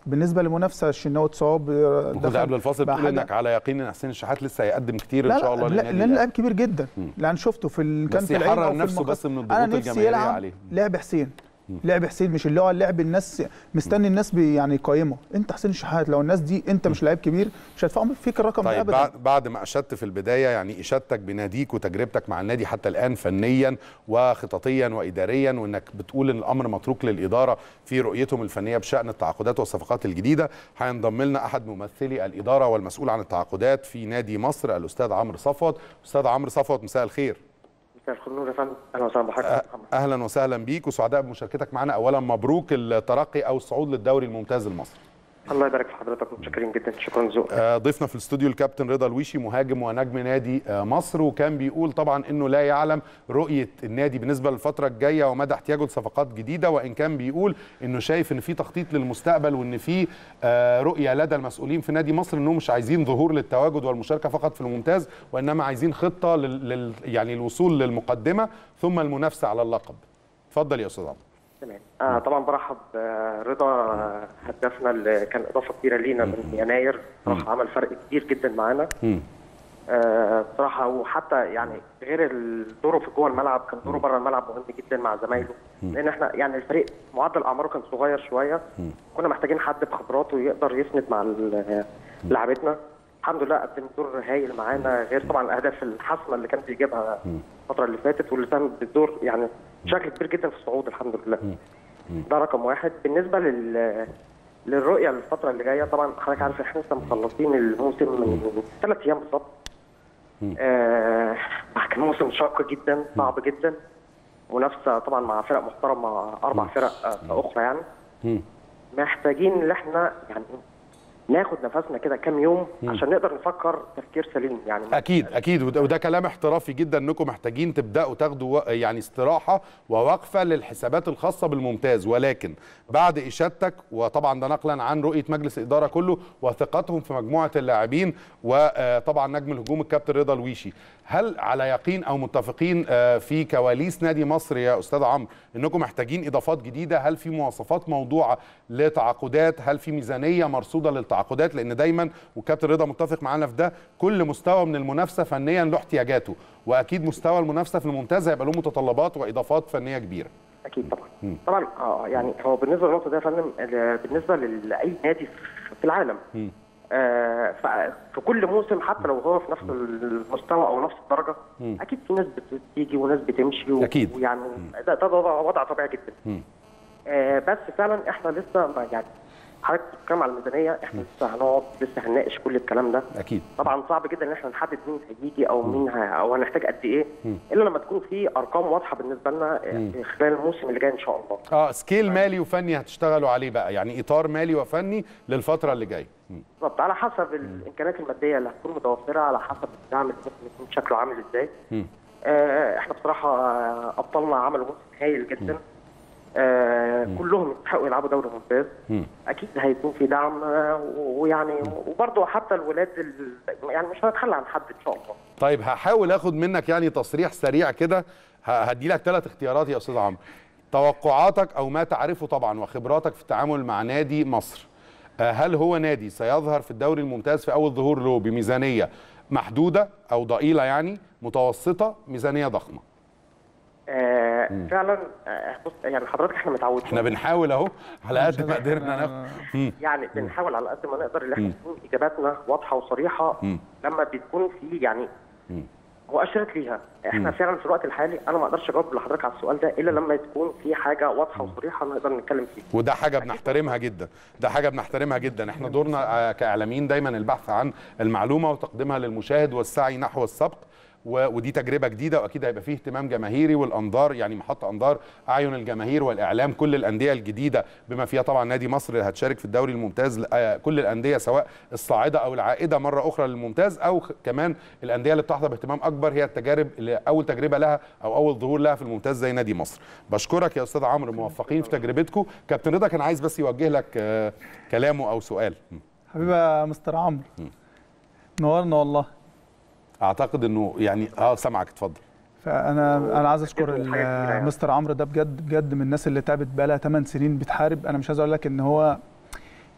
بالنسبه للمنافسه الشناوي اتصاب كنت قبل الفاصل بقى بتقول حاجة- انك على يقين ان حسين الشحات لسه هيقدم كتير لا ان شاء لا الله لا للنادي لان الأهلي. لاعب كبير جدا لان شفته في ال... كان بس في العين يحرر أو في نفسه المقا- بس من الضغوط انا نفسي الجماهيرية يلعب عليه. لعب حسين لعب حسين مش اللي هو اللعب الناس مستني الناس بي يعني يقيمه انت حسين الشحات لو الناس دي انت مش لعيب كبير مش هيدفعوا فيك الرقم ده طيب ابدا بعد بعد ما اشدت في البدايه يعني اشادتك بناديك وتجربتك مع النادي حتى الان فنيا وخططيا واداريا وانك بتقول ان الامر متروك للاداره في رؤيتهم الفنيه بشان التعاقدات والصفقات الجديده هينضم لنا احد ممثلي الاداره والمسؤول عن التعاقدات في نادي مصر الاستاذ عمرو صفوت استاذ عمرو صفوت مساء الخير مساء الخير يا فندم اهلا وسهلا بحضرتك يا محمد اهلا وسهلا بيك وسعداء بمشاركتك معنا اولا مبروك الترقي او الصعود للدوري الممتاز المصري الله يبارك في حضرتك متشكرين جدا شكرا ذوقك آه، ضيفنا في الاستوديو الكابتن رضا الويشي مهاجم ونجم نادي آه، مصر وكان بيقول طبعا انه لا يعلم رؤيه النادي بالنسبه للفتره الجايه ومدى احتياجه لصفقات جديده وان كان بيقول انه شايف ان في تخطيط للمستقبل وان في آه، رؤيه لدى المسؤولين في نادي مصر انهم مش عايزين ظهور للتواجد والمشاركه فقط في الممتاز وانما عايزين خطه لل لل- يعني الوصول للمقدمه ثم المنافسه على اللقب. اتفضل يا استاذ عمرو. تمام آه طبعا برحب برضا آه، هدافنا اللي كان اضافه كبيره لينا من يناير صراحه عمل فرق كبير جدا معانا مم. آه بصراحه وحتى يعني غير ال- دوره في جوه الملعب كان دوره بره الملعب مهم جدا مع زمايله لان احنا يعني الفريق معدل اعماره كان صغير شويه كنا محتاجين حد بخبراته يقدر يسند مع ال- لعبتنا الحمد لله قدم دور هايل معانا غير طبعا الاهداف الحاسمه اللي كان بيجيبها الفتره اللي فاتت واللي ساهم بالدور يعني بشكل كبير جدا في الصعود الحمد لله ده رقم واحد بالنسبه لل للرؤيه للفتره اللي جايه طبعا حضرتك عارف احنا لسه مخلصين الموسم من ثلاث ايام بالظبط آه كان موسم شاق جدا صعب جدا منافسه طبعا مع فرق محترمه مع اربع فرق آه اخرى يعني مم. محتاجين ان احنا يعني ناخد نفسنا كده كام يوم عشان نقدر نفكر تفكير سليم يعني اكيد اكيد وده, وده كلام احترافي جدا انكم محتاجين تبداوا تاخدوا و- يعني استراحه ووقفه للحسابات الخاصه بالممتاز ولكن بعد اشادتك وطبعا ده نقلا عن رؤيه مجلس الاداره كله وثقتهم في مجموعه اللاعبين وطبعا نجم الهجوم الكابتن رضا الويشي هل على يقين او متفقين آه، في كواليس نادي مصر يا استاذ عمرو انكم محتاجين اضافات جديده هل في مواصفات موضوعه لتعاقدات هل في ميزانيه مرصوده للتعاقدات لان دايما والكابتن رضا متفق معانا في ده كل مستوى من المنافسه فنيا له احتياجاته واكيد مستوى المنافسه في الممتاز هيبقى له متطلبات واضافات فنيه كبيره اكيد طبعا طبعا اه يعني هو بالنسبه للنقطه دي يا فندم ال- بالنسبه لاي نادي في- في العالم آه ف- في كل موسم حتى لو هو في نفس المستوى او نفس الدرجه اكيد في ناس بتيجي وناس بتمشي و- أكيد. ويعني ده, ده وضع, وضع طبيعي جدا آه بس فعلا احنا لسه ما يعني حضرتك بتتكلم على الميزانيه احنا لسه هنقعد لسه هنناقش كل الكلام ده اكيد طبعا صعب جدا ان احنا نحدد مين هيجي او مين ه... او هنحتاج قد ايه الا لما تكون في ارقام واضحه بالنسبه لنا آه، خلال الموسم اللي جاي ان شاء الله اه سكيل مالي وفني هتشتغلوا عليه بقى يعني اطار مالي وفني للفتره اللي جايه مم. بالظبط على حسب الامكانيات الماديه اللي هتكون متوفره على حسب الدعم اللي ممكن يكون شكله عامل ازاي آه احنا بصراحه آه، ابطالنا عملوا موسم هايل جدا آه كلهم يستحقوا يلعبوا دوري ممتاز اكيد هيكون في دعم آه، ويعني وبرضه حتى الولاد ال- يعني مش هنتخلى عن حد ان شاء الله طيب هحاول اخد منك يعني تصريح سريع كده هدي لك ثلاث اختيارات يا استاذ عمرو توقعاتك او ما تعرفه طبعا وخبراتك في التعامل مع نادي مصر آه، هل هو نادي سيظهر في الدوري الممتاز في اول ظهور له بميزانيه محدوده او ضئيله يعني متوسطه ميزانيه ضخمه آه فعلا آه بص يعني حضرتك احنا متعودين احنا بنحاول اهو على قد ما قدرنا ناخد يعني بنحاول على قد ما نقدر ان احنا تكون اجاباتنا واضحه وصريحه لما بتكون في يعني مؤشرات ليها احنا فعلا في الوقت الحالي انا ما اقدرش اجاوب لحضرتك على السؤال ده الا لما تكون في حاجه واضحه وصريحه نقدر نتكلم فيها وده حاجه بنحترمها جدا ده حاجه بنحترمها جدا احنا دورنا آه، كاعلاميين دايما البحث عن المعلومه وتقديمها للمشاهد والسعي نحو السبق و- ودي تجربه جديده واكيد هيبقى فيه اهتمام جماهيري والانظار يعني محط انظار اعين الجماهير والاعلام كل الانديه الجديده بما فيها طبعا نادي مصر اللي هتشارك في الدوري الممتاز آه، كل الانديه سواء الصاعده او العائده مره اخرى للممتاز او خ- كمان الانديه اللي بتحظى باهتمام اكبر هي التجارب اللي اول تجربه لها او اول ظهور لها في الممتاز زي نادي مصر بشكرك يا استاذ عمرو موفقين في تجربتكم كابتن رضا كان عايز بس يوجه لك آه، كلامه او سؤال م. حبيبي يا مستر عمرو نورنا والله اعتقد انه يعني اه سامعك اتفضل فانا انا عايز اشكر حاجة كبيرة يعني. مستر عمرو ده بجد بجد من الناس اللي تعبت بقى لها 8 سنين بتحارب انا مش عايز اقول لك ان هو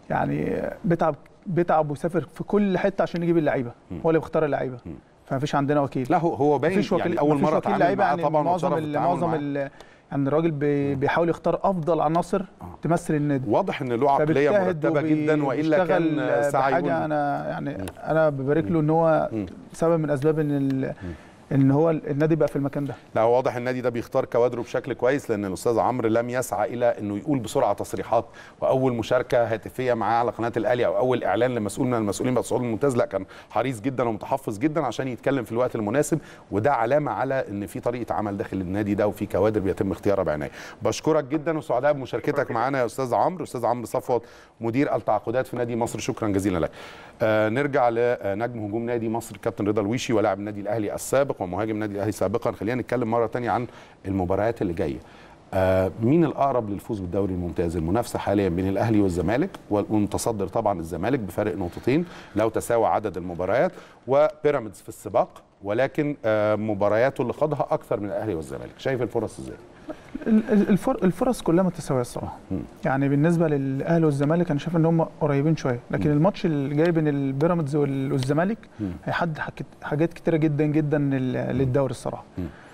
يعني بيتعب بيتعب ويسافر في كل حته عشان يجيب اللعيبه هو اللي بيختار اللعيبه فمفيش عندنا وكيل لا هو هو باين مفيش وكيل يعني اول مفيش مره وكيل اتعامل لعيبه معاه يعني طبعا معظم واتشرف ال- بالتعامل معظم معاه. ال- يعني الراجل بي بيحاول يختار افضل عناصر تمثل النادي واضح ان له عقليه فبيجتهد مرتبه وبي- جدا والا وبيشتغل كان سعي بحاجه انا يعني انا ببارك له ان هو سبب من اسباب ان ال- ان هو النادي بقى في المكان ده لا هو واضح النادي ده بيختار كوادره بشكل كويس لان الاستاذ عمرو لم يسعى الى انه يقول بسرعه تصريحات واول مشاركه هاتفيه معاه على قناه الاهلي او اول اعلان لمسؤول من المسؤولين بتاع الصعود الممتاز لا كان حريص جدا ومتحفظ جدا عشان يتكلم في الوقت المناسب وده علامه على ان في طريقه عمل داخل النادي ده وفي كوادر بيتم اختيارها بعنايه بشكرك جدا وسعداء بمشاركتك معانا يا استاذ عمرو استاذ عمرو صفوت مدير التعاقدات في نادي مصر شكرا جزيلا لك آه نرجع لنجم هجوم نادي مصر الكابتن رضا الويشي ولاعب النادي الاهلي السابق ومهاجم النادي الاهلي سابقا خلينا نتكلم مره تانية عن المباريات اللي جايه آه مين الاقرب للفوز بالدوري الممتاز المنافسه حاليا بين الاهلي والزمالك والمتصدر طبعا الزمالك بفارق نقطتين لو تساوى عدد المباريات وبيراميدز في السباق ولكن آه مبارياته اللي خاضها اكثر من الاهلي والزمالك شايف الفرص ازاي ال- ال- الفر- الفرص كلها متساويه الصراحه يعني بالنسبه للاهلي والزمالك انا شايف ان هم قريبين شويه لكن الماتش اللي جاي بين البيراميدز وال- والزمالك هيحدد حاجات- حاجات كتيره جدا جدا لل- للدوري الصراحه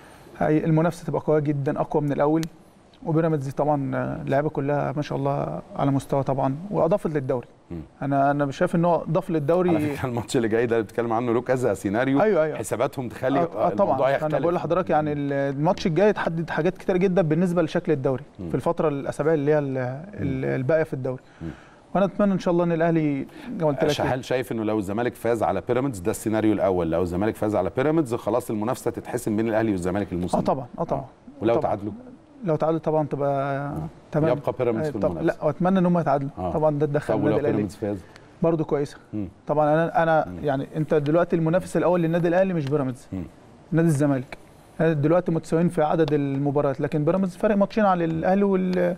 هي المنافسه تبقى قويه جدا اقوى من الاول وبيراميدز طبعا آه، اللعيبه كلها ما شاء الله على مستوى طبعا واضافت للدوري انا انا شايف ان هو ضاف للدوري على فكره الماتش اللي جاي ده اللي بتتكلم عنه له كذا سيناريو أيوة، أيوة. حساباتهم تخلي آه آه الموضوع طبعا يختلف انا بقول لحضرتك يعني ال- الماتش الجاي تحدد حاجات كتير جدا بالنسبه لشكل الدوري في الفتره الاسابيع اللي هي ال- ال- الباقيه في الدوري وانا اتمنى ان شاء الله ان الاهلي زي ما قلت لك هل شايف انه لو الزمالك فاز على بيراميدز ده السيناريو الاول لو الزمالك فاز على بيراميدز خلاص المنافسه تتحسم بين الاهلي والزمالك الموسم اه ده. طبعا اه طبعا ولو طبعاً. تعادلوا لو تعادلوا طبعا تبقى تمام يبقى بيراميدز في آه، طب المنافسه لا واتمنى ان هم يتعادلوا آه. طبعا ده تدخل طب ولو النادي الاهلي بيراميدز فاز برضه كويسه مم. طبعا انا انا يعني انت دلوقتي المنافس الاول للنادي الاهلي مش بيراميدز مم. نادي الزمالك دلوقتي متساويين في عدد المباريات لكن بيراميدز فارق ماتشين على الاهلي وال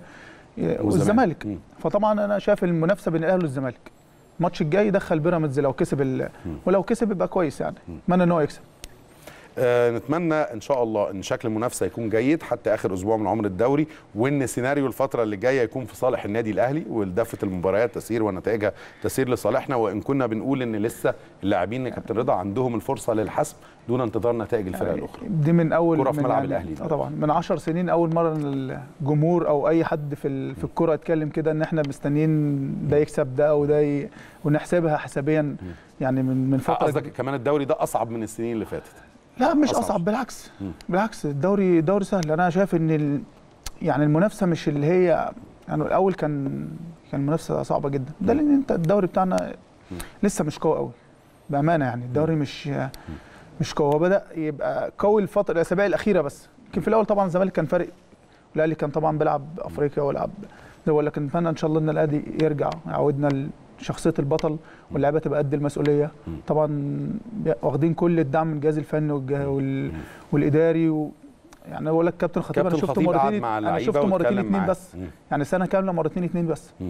والزمالك مم. فطبعا انا شايف المنافسه بين الاهلي والزمالك الماتش الجاي يدخل بيراميدز لو كسب ال... ولو كسب يبقى كويس يعني اتمنى ان هو يكسب آه نتمنى ان شاء الله ان شكل المنافسه يكون جيد حتى اخر اسبوع من عمر الدوري وان سيناريو الفتره اللي جايه يكون في صالح النادي الاهلي ودفه المباريات تسير ونتائجها تسير لصالحنا وان كنا بنقول ان لسه اللاعبين يا كابتن رضا عندهم الفرصه للحسم دون انتظار نتائج الفرق الاخرى دي من اول كرة في من ملعب يعني الأهلي اه طبعا من 10 سنين اول مره إن الجمهور او اي حد في ال- في الكوره يتكلم كده ان احنا مستنيين ده يكسب ده او ده ي... ونحسبها حسابيا يعني من من فتره قصدك كمان الدوري ده اصعب من السنين اللي فاتت لا مش أصعب. اصعب, بالعكس بالعكس الدوري دوري سهل انا شايف ان ال... يعني المنافسه مش اللي هي يعني الاول كان كان المنافسه صعبه جدا ده لان انت الدوري بتاعنا لسه مش قوي قوي بامانه يعني الدوري مش مش قوي هو بدا يبقى قوي الفتره الاسابيع الاخيره بس يمكن في الاول طبعا الزمالك كان فارق الاهلي كان طبعا بيلعب افريقيا ويلعب ده لكن نتمنى ان شاء الله ان الاهلي يرجع يعودنا شخصيه البطل واللعيبه تبقى قد المسؤوليه طبعا بي- واخدين كل الدعم من الجهاز الفني والجه- وال... والاداري و... يعني بقول لك كابتن خطيب انا كابتن شفته خطيب قعد مرتين مع انا اللعيبة شفته مرتين واتكلم اتنين معاه. بس مم. يعني سنه كامله مرتين اتنين بس مم.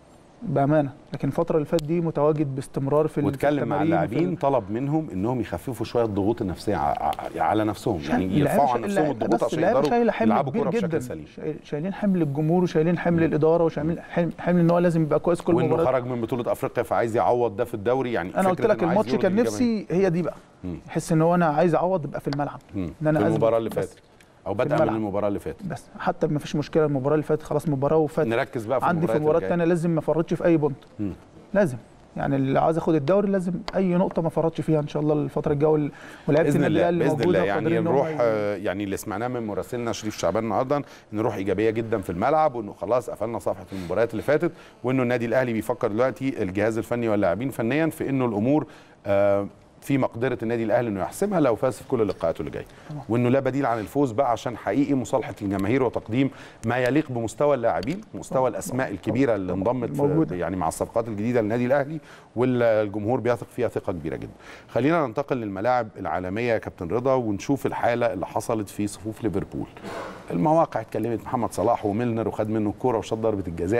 بامانه لكن الفتره اللي فاتت دي متواجد باستمرار في ال- في واتكلم مع التمارين وفي اللاعبين ال- طلب منهم انهم يخففوا شويه الضغوط النفسيه ع- ع- على نفسهم يعني اللعيبة يرفعوا شا- عن نفسهم اللعيبة الضغوط بس عشان اللعيبة يقدروا شايله حمل يلعبوا كبير كوره جدا بشكل سليم شايل- شايلين حمل الجمهور وشايلين حمل الاداره وشايلين حمل, حمل ان هو لازم يبقى كويس كل وانه مباراه خرج من بطوله افريقيا فعايز يعوض ده في الدوري يعني انا قلت فكرة لك إنه عايز الماتش يرضي كان الجماهير. نفسي هي دي بقى يحس ان هو انا عايز اعوض يبقى في الملعب مم. ان انا في أثبت المباراه اللي بس. فاتت او بدأ من الملعب. المباراه اللي فاتت بس حتى ما فيش مشكله المباراه اللي فاتت خلاص مباراه وفاتت نركز بقى في عندي في المباريات المباراه الجاية. الثانيه لازم ما افرطش في اي بونت مم. لازم يعني اللي عايز اخد الدوري لازم اي نقطه ما افرطش فيها ان شاء الله الفتره الجايه وال- ولعيبه باذن النادي الله الاهلي باذن الله موجوده يعني وقادرين إن هم نروح ي- آه، يعني اللي سمعناه من مراسلنا شريف شعبان النهارده ان روح ايجابيه جدا في الملعب وانه خلاص قفلنا صفحه المباريات اللي فاتت وانه النادي الاهلي بيفكر دلوقتي الجهاز الفني واللاعبين فنيا في انه الامور آه، في مقدره النادي الاهلي انه يحسمها لو فاز في كل لقاءاته اللي جايه وانه لا بديل عن الفوز بقى عشان حقيقي مصالحه الجماهير وتقديم ما يليق بمستوى اللاعبين مستوى الاسماء الكبيره اللي انضمت في موجودة. يعني مع الصفقات الجديده للنادي الاهلي والجمهور بيثق فيها ثقه كبيره جدا خلينا ننتقل للملاعب العالميه يا كابتن رضا ونشوف الحاله اللي حصلت في صفوف ليفربول المواقع اتكلمت محمد صلاح وميلنر وخد منه الكوره وشاط ضربه الجزاء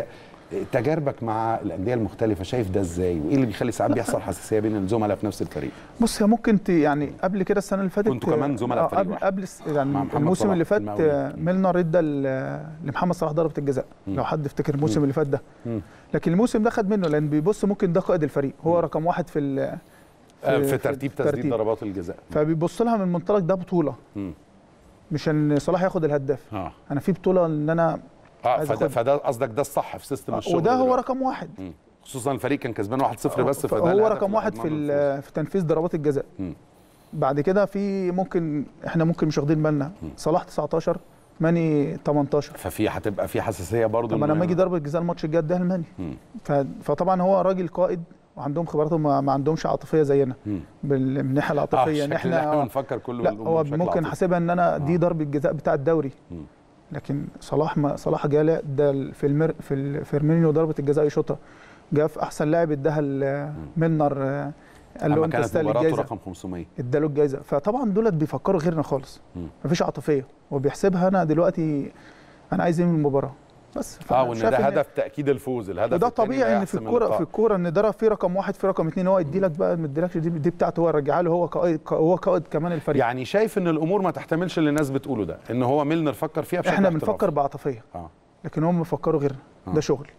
تجاربك مع الانديه المختلفه شايف ده ازاي وايه اللي بيخلي ساعات بيحصل حساسيه بين الزملاء في نفس الفريق بص هي ممكن ت... يعني قبل كده السنه اللي فاتت كنتوا كمان زملاء آه، فريق قبل واحد. قبل الس- مع يعني محمد الموسم صلاح اللي فات المقاولين. آه، ميلنر ادى ل- لمحمد صلاح ضربه الجزاء لو حد يفتكر الموسم اللي فات ده مم. لكن الموسم ده خد منه لان بيبص ممكن ده قائد الفريق هو رقم واحد في ال... آه، في ترتيب تسديد ضربات الجزاء فبيبص لها من منطلق ده بطوله مم. مش ان صلاح ياخد الهداف اه انا في بطوله ان انا اه عايز فده, أخد- فده قصدك ده الصح في سيستم الشغل وده هو دلوقتي. رقم واحد مم. خصوصا الفريق كان كسبان 1-0 بس فده هو الهدف رقم واحد في الأضمن للفوز. ال- في تنفيذ ضربات الجزاء مم. بعد كده في ممكن احنا ممكن مش واخدين بالنا صلاح 19 ماني 18 ففي هتبقى في حساسيه برضه طب انا لما اجي ضربه جزاء الماتش الجاي اديها لماني مم. ف- فطبعا هو راجل قائد وعندهم خبرات وما ما عندهمش عاطفيه زينا مم. بال- من الناحيه اه العاطفيه ان احنا احنا بنفكر كله لا بالأمور هو بشكل ممكن عاطفي. حاسبها ان انا دي آه. ضربه جزاء بتاع الدوري مم. لكن صلاح ما صلاح جه لا- ده ال- في المر في ال- فيرمينيو ضربه الجزاء يشوطها جه في احسن لاعب اداها لمنر آه، قال له اما انت كانت تستاهل مباراته الجايزه رقم 500 اداله الجايزه فطبعا دولت بيفكروا غيرنا خالص مم. مفيش عاطفيه هو بيحسبها انا دلوقتي انا عايز ايه من المباراه بس اه فأنا وان شايف ده إن- هدف تاكيد الفوز الهدف وده التاني طبيعي لا ان في يحسم الكوره اللقاء. في الكوره ان ده في رقم واحد في رقم اثنين هو يدي لك بقى ما يديلكش دي, دي بتاعته هو يرجعها له هو قائد هو قائد كمان الفريق يعني شايف ان الامور ما تحتملش اللي الناس بتقوله ده ان هو ميلنر فكر فيها بشكل احنا احترافي. بنفكر بعاطفيه اه لكن هم بيفكروا غيرنا آه. ده شغل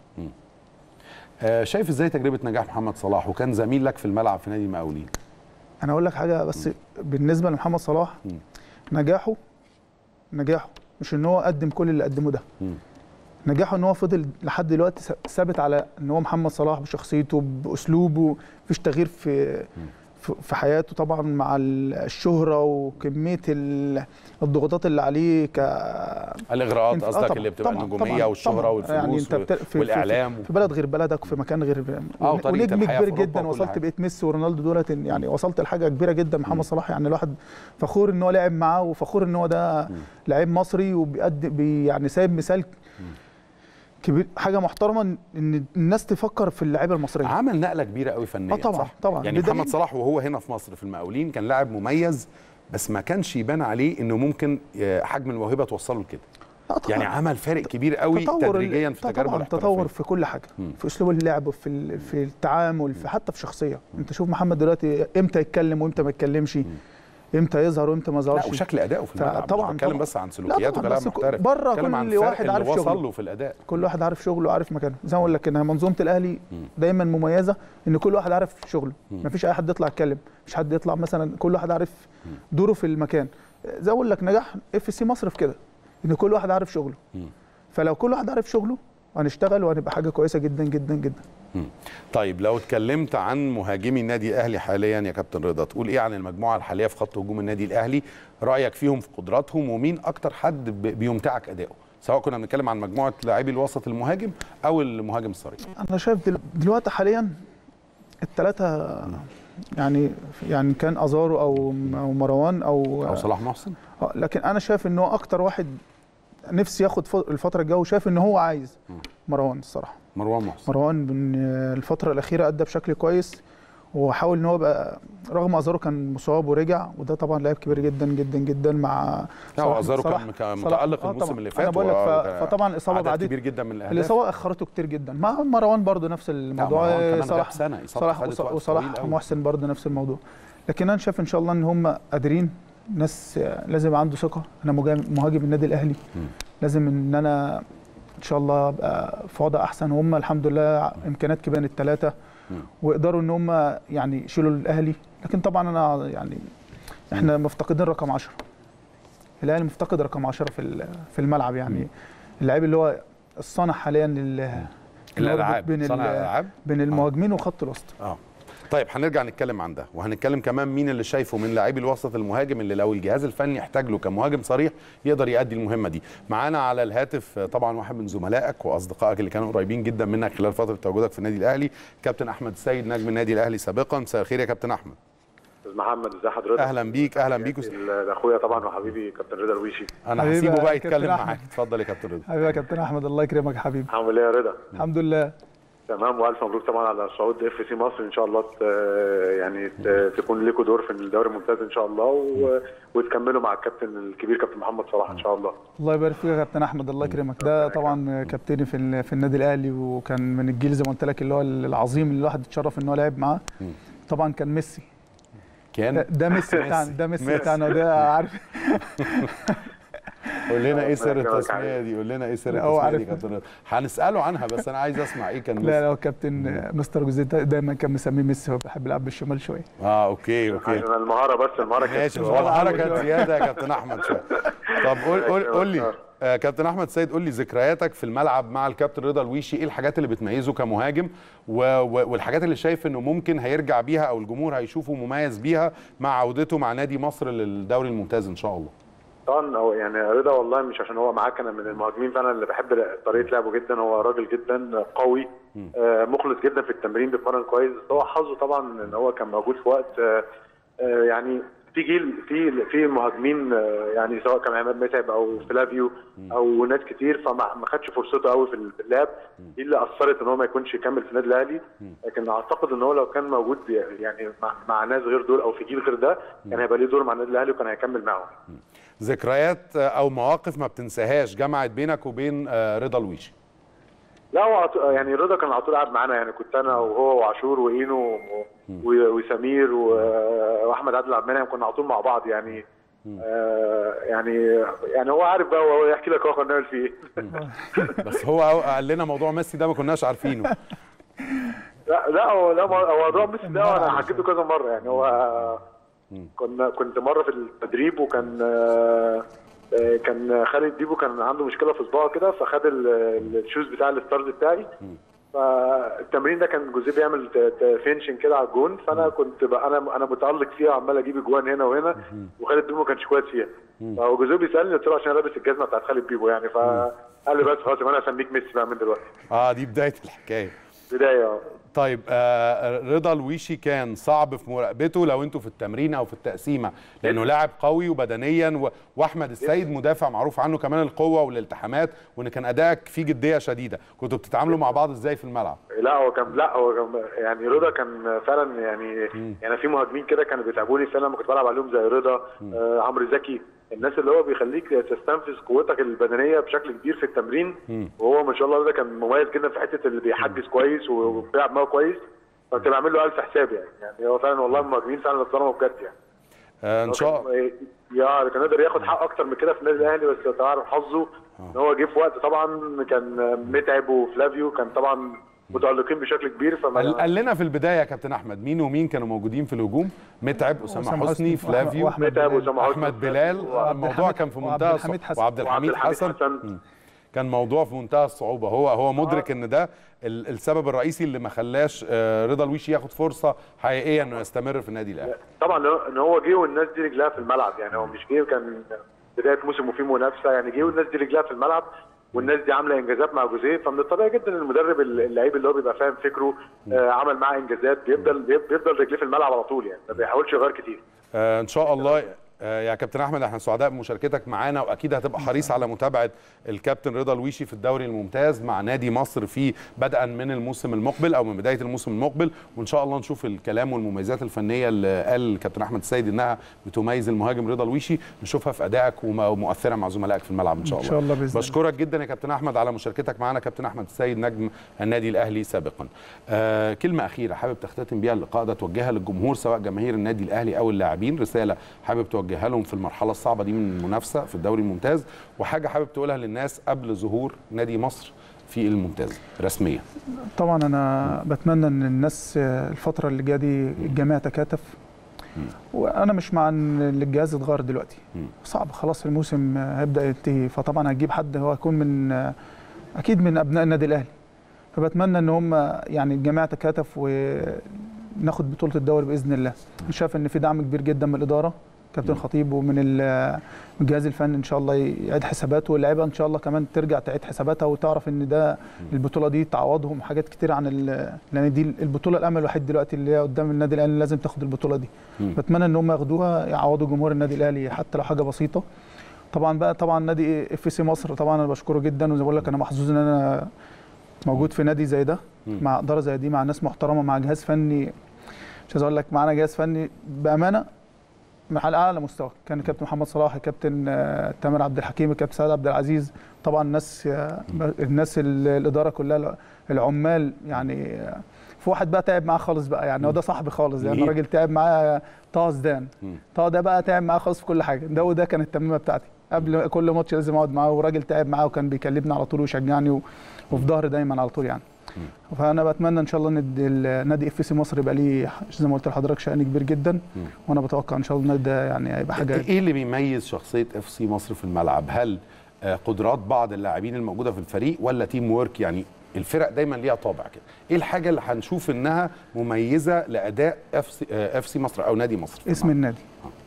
آه، شايف ازاي تجربه نجاح محمد صلاح وكان زميل لك في الملعب في نادي المقاولين انا اقول لك حاجه بس بالنسبه لمحمد صلاح مم. نجاحه نجاحه مش ان هو قدم كل اللي قدمه ده مم. نجاحه ان هو فضل لحد دلوقتي ث- ثابت على ان هو محمد صلاح بشخصيته باسلوبه مفيش تغيير في في- في حياته طبعا مع ال- الشهره وكميه ال- الضغوطات اللي عليه ك الاغراءات آه قصدك طبعاً، اللي بتبقى طبعاً، النجوميه طبعاً، والشهره طبعاً. والفلوس يعني انت بت... في- في- والاعلام في, في بلد غير بلدك في مكان غير آه، وطريقة ونجم الحياة كبير في أوروبا جدا وكل وصلت حاجة. بقيت ميسي ورونالدو دولت إن- يعني وصلت لحاجه كبيره جدا محمد صلاح يعني الواحد فخور ان هو لعب معاه وفخور ان هو ده لعيب مصري وبيقدم بي يعني سايب مثال كبير حاجه محترمه ان الناس تفكر في اللعيبه المصريه عمل نقله كبيره قوي فنيا آه طبعاً، صح؟ طبعاً. يعني بدليل- محمد صلاح وهو هنا في مصر في المقاولين كان لاعب مميز بس ما كانش يبان عليه انه ممكن آه، حجم الموهبه توصله لكده لا طبعاً. يعني عمل فارق كبير قوي تطور تدريجيا في تجاربه طبعا الاحترافية. تطور في كل حاجه مم. في اسلوب اللعب وفي ال- في التعامل في حتى في شخصيه انت شوف محمد دلوقتي امتى يتكلم وامتى ما يتكلمش امتى يظهر وامتى ما لا يظهرش وشكل ادائه في الملعب طبعاً، مش بتكلم طبعاً. بس عن لا سلوكياته طبعاً، كلاعب بس محترف بره بتكلم عن كل الفرق واحد اللي عارف وصل شغله. له في الاداء كل واحد عارف شغله وعارف مكانه زي ما اقول لك ان منظومه الاهلي دايما مميزه ان كل واحد عارف شغله ما فيش اي حد يطلع يتكلم مش حد يطلع مثلا كل واحد عارف دوره في المكان زي ما اقول لك نجاح اف سي مصر في كده ان كل واحد عارف شغله فلو كل واحد عارف شغله هنشتغل وهنبقى حاجه كويسه جدا جدا جدا مم. طيب لو اتكلمت عن مهاجمي النادي الاهلي حاليا يا كابتن رضا تقول ايه عن المجموعه الحاليه في خط هجوم النادي الاهلي رايك فيهم في قدراتهم ومين اكتر حد ب- بيمتعك اداؤه سواء كنا بنتكلم عن مجموعه لاعبي الوسط المهاجم او المهاجم الصريح انا شايف دل... دلوقتي حاليا الثلاثه يعني يعني كان ازارو او او مروان او او صلاح محسن آه، لكن انا شايف ان هو اكتر واحد نفسي ياخد ف- الفتره الجايه وشايف ان هو عايز مروان الصراحه مروان محسن مروان من الفتره الاخيره ادى بشكل كويس وحاول ان هو يبقى رغم ازارو كان مصاب ورجع وده طبعا لاعب كبير جدا جدا جدا مع لا صلاح- ازارو كان صلاح- كان صلاح- متالق آه الموسم طبعاً. اللي فات انا بقول لك ف- و- فطبعا الاصابه عدد بعدين كبير جدا من الاهداف الاصابه اخرته كتير جدا مع مروان برضه نفس الموضوع مروان كمان غاب صلاح سنة، إصابته صلاح خدت وص- وقت وصلاح طويل أوي. محسن برضه نفس الموضوع لكن انا شايف ان شاء الله ان هم قادرين ناس لازم يبقى عنده ثقه انا مجا- مهاجم النادي الاهلي لازم ان انا ان شاء الله ابقى في وضع احسن وهم الحمد لله امكانيات كبيره الثلاثه ويقدروا ان هم يعني يشيلوا الاهلي لكن طبعا انا يعني احنا مفتقدين رقم 10 الاهلي مفتقد رقم 10 في ال- في الملعب يعني اللعيب اللي هو الصانع حاليا لل اللي هو الالعاب بين صانع ال- الالعاب بين المهاجمين وخط الوسط اه طيب هنرجع نتكلم عن ده وهنتكلم كمان مين اللي شايفه من لاعبي الوسط المهاجم اللي لو الجهاز الفني احتاج له كمهاجم صريح يقدر يؤدي المهمه دي معانا على الهاتف طبعا واحد من زملائك واصدقائك اللي كانوا قريبين جدا منك خلال فتره تواجدك في النادي الاهلي كابتن احمد السيد نجم النادي الاهلي سابقا مساء الخير يا كابتن احمد استاذ محمد ازي حضرتك اهلا بيك اهلا بيك لاخويا طبعا وحبيبي كابتن رضا الويشي انا حبيبي هسيبه يا بقى كابتن يتكلم أحمد. معاك اتفضل يا كابتن رضا حبيبي يا كابتن احمد الله يكرمك يا حبيبي عامل ايه يا رضا الحمد لله تمام والف مبروك طبعا على صعود اف سي مصر ان شاء الله ت... يعني ت... تكون لكم دور في الدوري الممتاز ان شاء الله و... وتكملوا مع الكابتن الكبير كابتن محمد صلاح ان شاء الله الله يبارك فيك يا كابتن احمد الله يكرمك ده طبعا كابتني في ال- في النادي الاهلي وكان من الجيل زي ما قلت لك اللي هو العظيم اللي الواحد اتشرف ان هو لعب معاه طبعا كان ميسي ده, كان ده ميسي بتاعنا ده ميسي ميسي. بتاعنا وده عارف قول لنا ايه سر ربنا يكرمك التسميه عليك. دي قول لنا ايه سر لا، هو التسميه دي عارف. كابتن رضا هنساله عنها بس انا عايز اسمع ايه كان لا ميسي. لا هو كابتن مستر جوزيه دا- دايما كان مسميه ميسي هو بيحب يلعب بالشمال شويه اه اوكي اوكي عشان المهاره بس المهاره كانت ماشي هو الحركه كانت زياده يا كابتن احمد شويه طب قول قول قول لي آه، كابتن احمد سيد قول لي ذكرياتك في الملعب مع الكابتن رضا الويشي ايه الحاجات اللي بتميزه كمهاجم و... و... والحاجات اللي شايف انه ممكن هيرجع بيها او الجمهور هيشوفه مميز بيها مع عودته مع نادي مصر للدوري الممتاز ان شاء الله طبعا هو يعني رضا والله مش عشان هو معاك انا من المهاجمين فعلا اللي بحب طريقه لعبه جدا هو راجل جدا قوي آه مخلص جدا في التمرين بيتمرن كويس بس هو حظه طبعا ان هو كان موجود في وقت آه آه يعني في جيل في في مهاجمين آه يعني سواء كان عماد متعب او فلافيو او ناس كتير فما ما خدش فرصته قوي في اللعب دي اللي اثرت ان هو ما يكونش يكمل في النادي الاهلي لكن اعتقد ان هو لو كان موجود يعني مع, مع ناس غير دول او في جيل غير ده كان هيبقى ليه دور مع النادي الاهلي وكان هيكمل معاهم ذكريات آه، او مواقف ما بتنساهاش جمعت بينك وبين آه، رضا الويشي لا هو عط- يعني رضا كان على طول قاعد معانا يعني كنت انا وهو وعاشور واينو و- و- وسمير و- واحمد عادل عبد المنعم كنا على طول مع بعض يعني آه يعني يعني هو عارف بقى هو يحكي لك هو كنا بنعمل فيه ايه بس هو هو قال لنا موضوع ميسي ده ما كناش عارفينه لا لا هو لا هو موضوع ميسي ده انا حكيته كذا مره يعني هو كنا كنت مره في التدريب وكان آه، آه، كان خالد ديبو كان عنده مشكله في صباعه كده فخد ال- ال- الشوز بتاع الستارز بتاعي فالتمرين ده كان جوزيه بيعمل ت- ت- فينشن كده على الجون فانا كنت بقى انا انا متالق فيها وعمال اجيب اجوان هنا وهنا وخالد بيبو ما كانش كويس فيها فجوزيه بيسالني قلت له عشان أنا لابس الجزمه بتاعت خالد بيبو يعني فقال لي بس خلاص يبقى انا هسميك ميسي بقى من دلوقتي اه دي بدايه الحكايه بدايه اه طيب آه رضا الويشي كان صعب في مراقبته لو انتوا في التمرين او في التقسيمه لانه لاعب قوي وبدنيا و... واحمد السيد مدافع معروف عنه كمان القوه والالتحامات وان كان ادائك فيه جديه شديده كنتوا بتتعاملوا مع بعض ازاي في الملعب لا هو كان لا هو كان يعني رضا كان فعلا يعني يعني في مهاجمين كده كانوا بيتعبوني فعلا لما كنت بلعب عليهم زي رضا آه عمرو زكي الناس اللي هو بيخليك تستنفذ قوتك البدنيه بشكل كبير في التمرين وهو ما شاء الله ده كان مميز جدا في حته اللي بيحجز كويس وبيلعب معاه كويس فكنت بعمل له الف حساب يعني يعني هو فعلا والله المهاجمين فعلا اتظلموا بجد يعني آه ان هو شاء كان- يا كان قادر ياخد حق اكتر من كده في النادي الاهلي بس تعرف حظه ان هو جه في وقت طبعا كان متعب وفلافيو كان طبعا متالقين بشكل كبير فما قال قال لنا في البدايه يا كابتن احمد مين ومين كانوا موجودين في الهجوم متعب اسامه أسامة حسني وأحمد- فلافيو وأحمد متعب بلال. واسامه حسني احمد بلال وعبد الموضوع الحميد- كان في وعبد منتهى الحميد الصعوبة. حسن. وعبد الحميد حسن مم. كان موضوع في منتهى الصعوبه هو هو مدرك ان ده ال- السبب الرئيسي اللي ما خلاش آه، رضا الويشي ياخد فرصه حقيقيه انه يستمر في النادي الاهلي طبعا ان هو جه والناس دي رجلها في الملعب يعني هو مش جه كان بدايه موسم وفيه منافسه يعني جه والناس دي رجلها في الملعب والناس دي عامله انجازات مع جوزيه فمن الطبيعي جدا المدرب اللعيب اللي هو بيبقى فاهم فكره آه عمل معاه انجازات بيفضل بيفضل رجليه في الملعب على طول يعني ما بيحاولش يغير كتير آه، ان شاء الله آه، يا كابتن احمد احنا سعداء بمشاركتك معانا واكيد هتبقى حريص على متابعه الكابتن رضا الويشي في الدوري الممتاز مع نادي مصر في بدءا من الموسم المقبل او من بدايه الموسم المقبل وان شاء الله نشوف الكلام والمميزات الفنيه اللي قال الكابتن احمد السيد انها بتميز المهاجم رضا الويشي نشوفها في ادائك وم- ومؤثره مع زملائك في الملعب ان شاء إن الله شاء الله بإذن الله. بشكرك جدا يا كابتن احمد على مشاركتك معنا كابتن احمد السيد نجم النادي الاهلي سابقا آه كلمه اخيره حابب تختتم بيها اللقاء ده توجهها للجمهور سواء جماهير النادي الاهلي او اللاعبين رساله حابب توجهها لهم في المرحله الصعبه دي من المنافسه في الدوري الممتاز وحاجه حابب تقولها للناس قبل ظهور نادي مصر في الممتاز رسميا طبعا انا بتمنى ان الناس الفتره اللي جايه دي الجميع تكاتف وانا مش مع ان الجهاز يتغير دلوقتي صعب خلاص الموسم هيبدا ينتهي فطبعا هتجيب حد هو هيكون من اكيد من ابناء النادي الاهلي فبتمنى ان هم يعني الجميع تكاتف وناخد بطوله الدوري باذن الله انا شايف ان في دعم كبير جدا من الاداره كابتن خطيب ومن ال- من الجهاز الفني ان شاء الله يعيد حساباته واللعيبه ان شاء الله كمان ترجع تعيد حساباتها وتعرف ان ده البطوله دي تعوضهم حاجات كتير عن ال- لان دي البطوله الامل الوحيد دلوقتي اللي هي قدام النادي الاهلي لازم تاخد البطوله دي مم. بتمنى ان هم ياخدوها يعوضوا جمهور النادي الاهلي حتى لو حاجه بسيطه طبعا بقى طبعا نادي اف سي مصر طبعا انا بشكره جدا وزي ما بقول لك انا محظوظ ان انا موجود في نادي زي ده مع اداره زي دي مع ناس محترمه مع جهاز فني مش عايز اقول لك معانا جهاز فني بامانه على اعلى مستوى كان كابتن محمد صلاح كابتن آه، تامر عبد الحكيم كابتن سعد عبد العزيز طبعا الناس آه، الناس ال- الاداره كلها العمال يعني آه، في واحد بقى تعب معاه خالص بقى يعني هو ده صاحبي خالص يعني مين؟ راجل تعب معاه طه زدان مم. طه ده بقى تعب معاه خالص في كل حاجه ده وده كانت التمرينه بتاعتي قبل كل ماتش لازم اقعد معاه وراجل تعب معاه وكان بيكلمني على طول ويشجعني و... وفي ظهري دايما على طول يعني فانا بتمنى ان شاء الله ند النادي اف سي مصر يبقى ليه زي ما قلت لحضرتك شان كبير جدا وانا بتوقع ان شاء الله النادي ده يعني هيبقى حاجه ايه اللي بيميز شخصيه اف سي مصر في الملعب هل آه، قدرات بعض اللاعبين الموجوده في الفريق ولا تيم وورك يعني الفرق دايما ليها طابع كده ايه الحاجه اللي هنشوف انها مميزه لاداء اف سي اف سي مصر او نادي مصر في اسم الملعب؟ النادي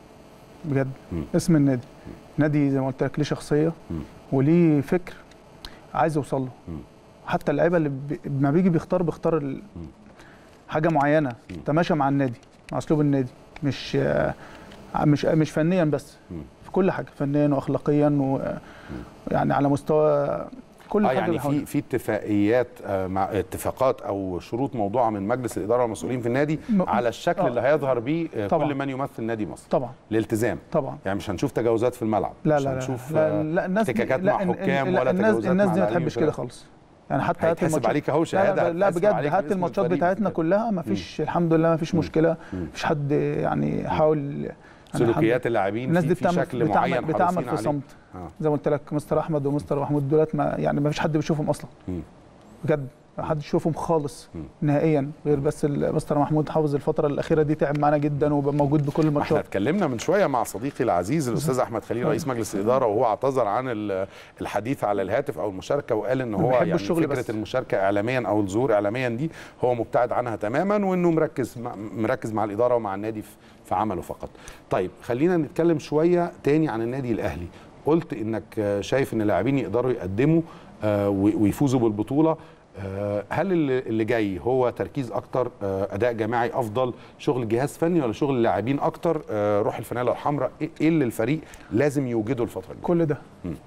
بجد مم. اسم النادي نادي زي ما قلت لك ليه شخصيه مم. وليه فكر عايز يوصل له مم. حتى اللعيبه اللي بي... ما بيجي بيختار بيختار ال... حاجه معينه تماشى مع النادي مع اسلوب النادي مش آه، مش مش فنيا بس مم. في كل حاجه فنيا واخلاقيا و يعني على مستوى كل اه حاجه يعني بيحاول. في في اتفاقيات آه، مع اتفاقات او شروط موضوعه من مجلس الاداره والمسؤولين في النادي م- على الشكل آه. اللي هيظهر بيه آه، طبعاً. كل من يمثل نادي مصر طبعا الالتزام طبعا يعني مش هنشوف تجاوزات في الملعب لا مش لا لا هنشوف لا, آه، لا الناس دي- احتكاكات لا مع ال- حكام ال- ولا الناس تجاوزات الناس مع دي ما لاعبين تحبش كده وكده. خالص يعني حتى هات هيتحسب الماتشات- عليك اهو لا شهاده لا, لا هتحسب بجد عليك هات باسم الماتشات الفريق بتاعتنا وكده. كلها ما فيش الحمد لله ما فيش مشكله ما فيش حد يعني حاول يعني سلوكيات اللاعبين الناس في, دي في بتعمل شكل معين بتعمل, بتعمل حريصين في عليه. صمت آه. زي ما قلت لك مستر احمد ومستر محمود دولت ما يعني ما فيش حد بيشوفهم اصلا مم. بجد ما حدش يشوفهم خالص نهائيا غير بس ال- مستر محمود حافظ الفتره الاخيره دي تعب معانا جدا وبقى موجود بكل احنا الماتشات اتكلمنا من شويه مع صديقي العزيز الاستاذ احمد خليل رئيس مجلس الاداره وهو اعتذر عن ال- الحديث على الهاتف او المشاركه وقال ان هو بيحب يعني الشغل فكره بس. المشاركه اعلاميا او الظهور اعلاميا دي هو مبتعد عنها تماما وانه مركز مع مركز مع الاداره ومع النادي في- في عمله فقط. طيب خلينا نتكلم شويه تاني عن النادي الاهلي. قلت انك آه، شايف ان اللاعبين يقدروا يقدموا آه، وي- ويفوزوا بالبطوله آه، هل اللي اللي جاي هو تركيز اكتر آه، اداء جماعي افضل شغل جهاز فني ولا شغل اللاعبين اكتر آه، روح الفانيلا الحمراء ايه إيه اللي الفريق لازم يوجده الفتره الجايه كل ده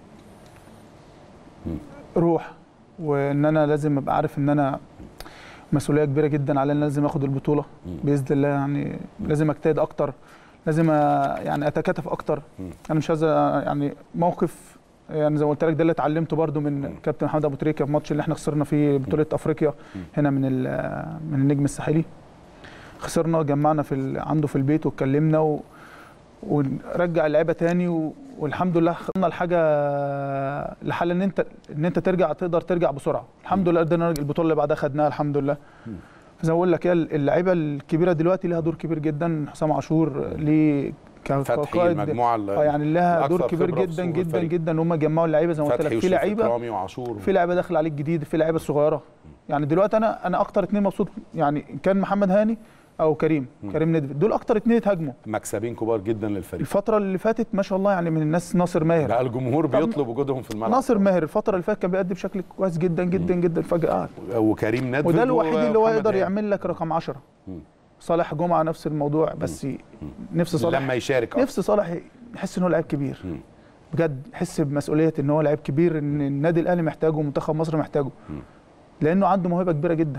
روح وان انا لازم ابقى عارف ان انا مسؤوليه كبيره جدا على ان لازم اخد البطوله باذن الله يعني لازم اجتهد اكتر لازم أ- يعني اتكاتف اكتر انا مش عايز أ- يعني موقف يعني زي ما قلت لك ده اللي اتعلمته برده من كابتن محمد ابو تريكه في الماتش اللي احنا خسرنا فيه بطوله افريقيا هنا من ال- من النجم الساحلي خسرنا جمعنا في ال- عنده في البيت واتكلمنا و ونرجع اللعيبه تاني و... والحمد لله خدنا الحاجه لحل ان انت ان انت ترجع تقدر ترجع بسرعه الحمد لله قدرنا نرجع البطوله اللي بعدها خدناها الحمد لله زي ما بقول لك هي اللعيبه الكبيره دلوقتي ليها دور كبير جدا حسام عاشور ليه ك- فتحي كقائد- المجموعه ال- اه يعني لها دور الأكثر كبير خبرة في جدا صفوف جدا الفريق. جدا ان هم جمعوا اللعيبه زي ما قلت فتحي لك في وشريف لعيبه اكرامي وعاشور في لعيبه داخل عليك جديد في لعيبه صغيره يعني دلوقتي انا انا اكتر اتنين مبسوط يعني إن كان محمد هاني او كريم كريم ندفد دول اكتر اتنين اتهاجموا مكسبين كبار جدا للفريق الفتره اللي فاتت ما شاء الله يعني من الناس ناصر ماهر بقى الجمهور طب بيطلب وجودهم في الملعب ناصر ماهر الفتره اللي فاتت كان بيأدي بشكل كويس جدا جدا جدا فجاه قعد وكريم ندفد وده الوحيد اللي هو ومحمد يقدر هاني. يعمل لك رقم 10 صالح جمعه نفس الموضوع بس نفس صالح لما يشارك أكتر. نفس صالح يحس ان هو لعيب كبير بجد يحس بمسؤوليه ان هو لعيب كبير ان النادي الاهلي محتاجه ومنتخب مصر محتاجه لانه عنده موهبه كبيره جدا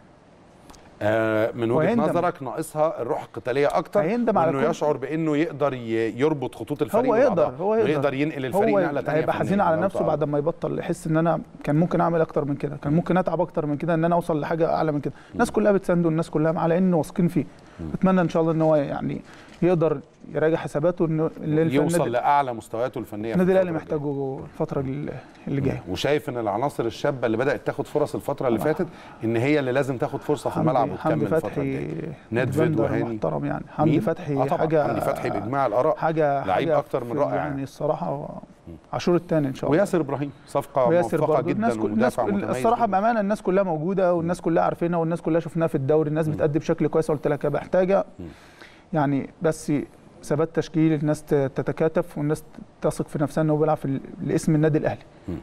آه من وجهه وهيندم. نظرك ناقصها الروح القتاليه اكتر هيندم على وانه كل- يشعر بانه يقدر ي- يربط خطوط الفريق هو يقدر ببعضها، هو يقدر ويقدر ينقل الفريق هو نقله ثانيه هيبقى حزين على نفسه بعد ما يبطل يحس ان انا كان ممكن اعمل اكتر من كده كان ممكن اتعب اكتر من كده ان انا اوصل لحاجه اعلى من كده الناس كلها بتسانده الناس كلها معاه لان واثقين فيه اتمنى ان شاء الله ان هو يعني يقدر يراجع حساباته انه اللي الف- يوصل النادي- لاعلى مستوياته الفنيه في النادي الاهلي الفترة الجاية. محتاجه الفتره اللي- اللي جايه وشايف ان العناصر الشابه اللي بدات تاخد فرص الفتره اللي فاتت ان هي اللي لازم تاخد فرصه في الملعب حمدي وتكمل الفتره فتحي الجايه ندفد ديفندر وهاني محترم يعني حمدي مين؟ فتحي آه طبعا حاجه حمدي فتحي باجماع الاراء حاجه لعيب حاجة اكتر من في- رائع يعني يعني. الصراحه هو عاشور الثاني ان شاء الله وياسر ابراهيم صفقه وياسر موفقه برضه الناس جدا كل الناس ومدافع كل متميز الصراحه جداً. بامانه الناس كلها موجوده والناس كلها عارفينها والناس كلها شفناها في الدوري الناس بتأدي بشكل كويس قلت لك هبقى محتاجه يعني بس ثبات تشكيل الناس ت- تتكاتف والناس تثق في نفسها ان هو بيلعب في ال- لاسم النادي الاهلي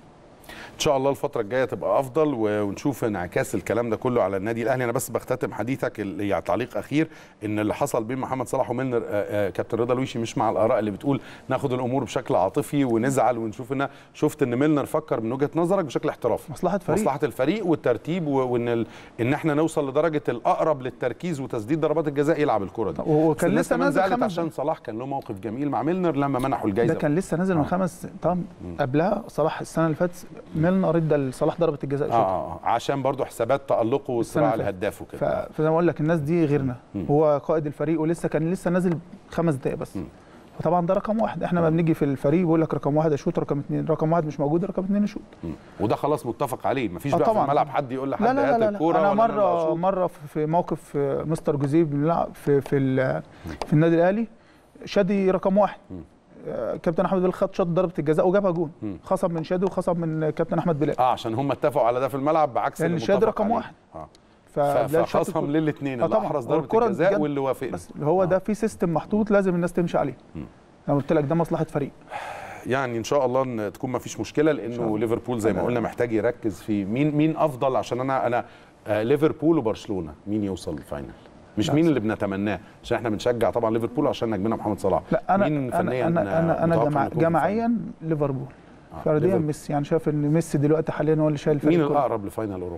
ان شاء الله الفتره الجايه تبقى افضل و- ونشوف انعكاس الكلام ده كله على النادي الاهلي انا بس بختتم حديثك ال- يعني تعليق اخير ان اللي حصل بين محمد صلاح وميلنر آه، آه، كابتن رضا الويشي مش مع الاراء اللي بتقول ناخد الامور بشكل عاطفي ونزعل ونشوف ان شفت ان ميلنر فكر من وجهه نظرك بشكل احترافي مصلحه فريق مصلحه الفريق والترتيب و- وان ال... ان احنا نوصل لدرجه الاقرب للتركيز وتسديد ضربات الجزاء يلعب الكره دي وكان بس الناس لسه كمان نازل زعلت خمس عشان صلاح كان له موقف جميل مع ميلنر لما منحوا ده الجائزه كان لسه نازل من خمس طبعا قبلها صلاح السنه اللي فاتت ميلنر ادى لصلاح ضربه الجزاء آه, شوط آه, آه عشان برضو حسابات تالقه والصراع اللي فاتت. الهداف وكده ف- فزي ما اقول لك الناس دي غيرنا هو قائد الفريق ولسه كان لسه نازل خمس دقائق بس فطبعا ده رقم واحد احنا ما بنيجي في الفريق بيقول لك رقم واحد اشوط رقم اثنين رقم واحد مش موجود رقم اثنين يشوط مم. وده خلاص متفق عليه مفيش آه بقى في طبعاً. الملعب حد يقول لحد لا لا هات لا, لا, الكوره لا. انا ولا اللي مره أشوط. مره في في موقف آه، مستر جوزيه بنلعب في في ال- في النادي الاهلي شادي رقم واحد آه، كابتن احمد بلال خد شوط ضربه الجزاء وجابها جون خصم من شادي وخصم من كابتن احمد بلال اه عشان هم اتفقوا على ده في الملعب بعكس لأن اللي شادي متفق رقم عليه. واحد. اه فبلال شاط فخصم الكرة. للاثنين آه اللي طبعاً. احرز ضربه والكرة الجزاء جت- واللي وافق بس هو ده في سيستم محطوط لازم الناس تمشي عليه انا قلت لك ده مصلحه فريق يعني ان شاء الله ان تكون ما فيش مشكله لانه ليفربول زي ما قلنا محتاج يركز في مين مين افضل عشان انا انا آه ليفربول وبرشلونه مين يوصل الفاينل مش مين اللي بنتمناه عشان احنا بنشجع طبعا ليفربول عشان نجمنا محمد صلاح لا انا مين انا فنيا انا انا, أنا متوقع جمع إنه يكون في جماعيا ليفربول فرديا ليفربول. ميسي يعني شايف ان ميسي دلوقتي حاليا هو اللي شايل الفاينل؟ الفريق مين كله. الاقرب لفاينل اوروبا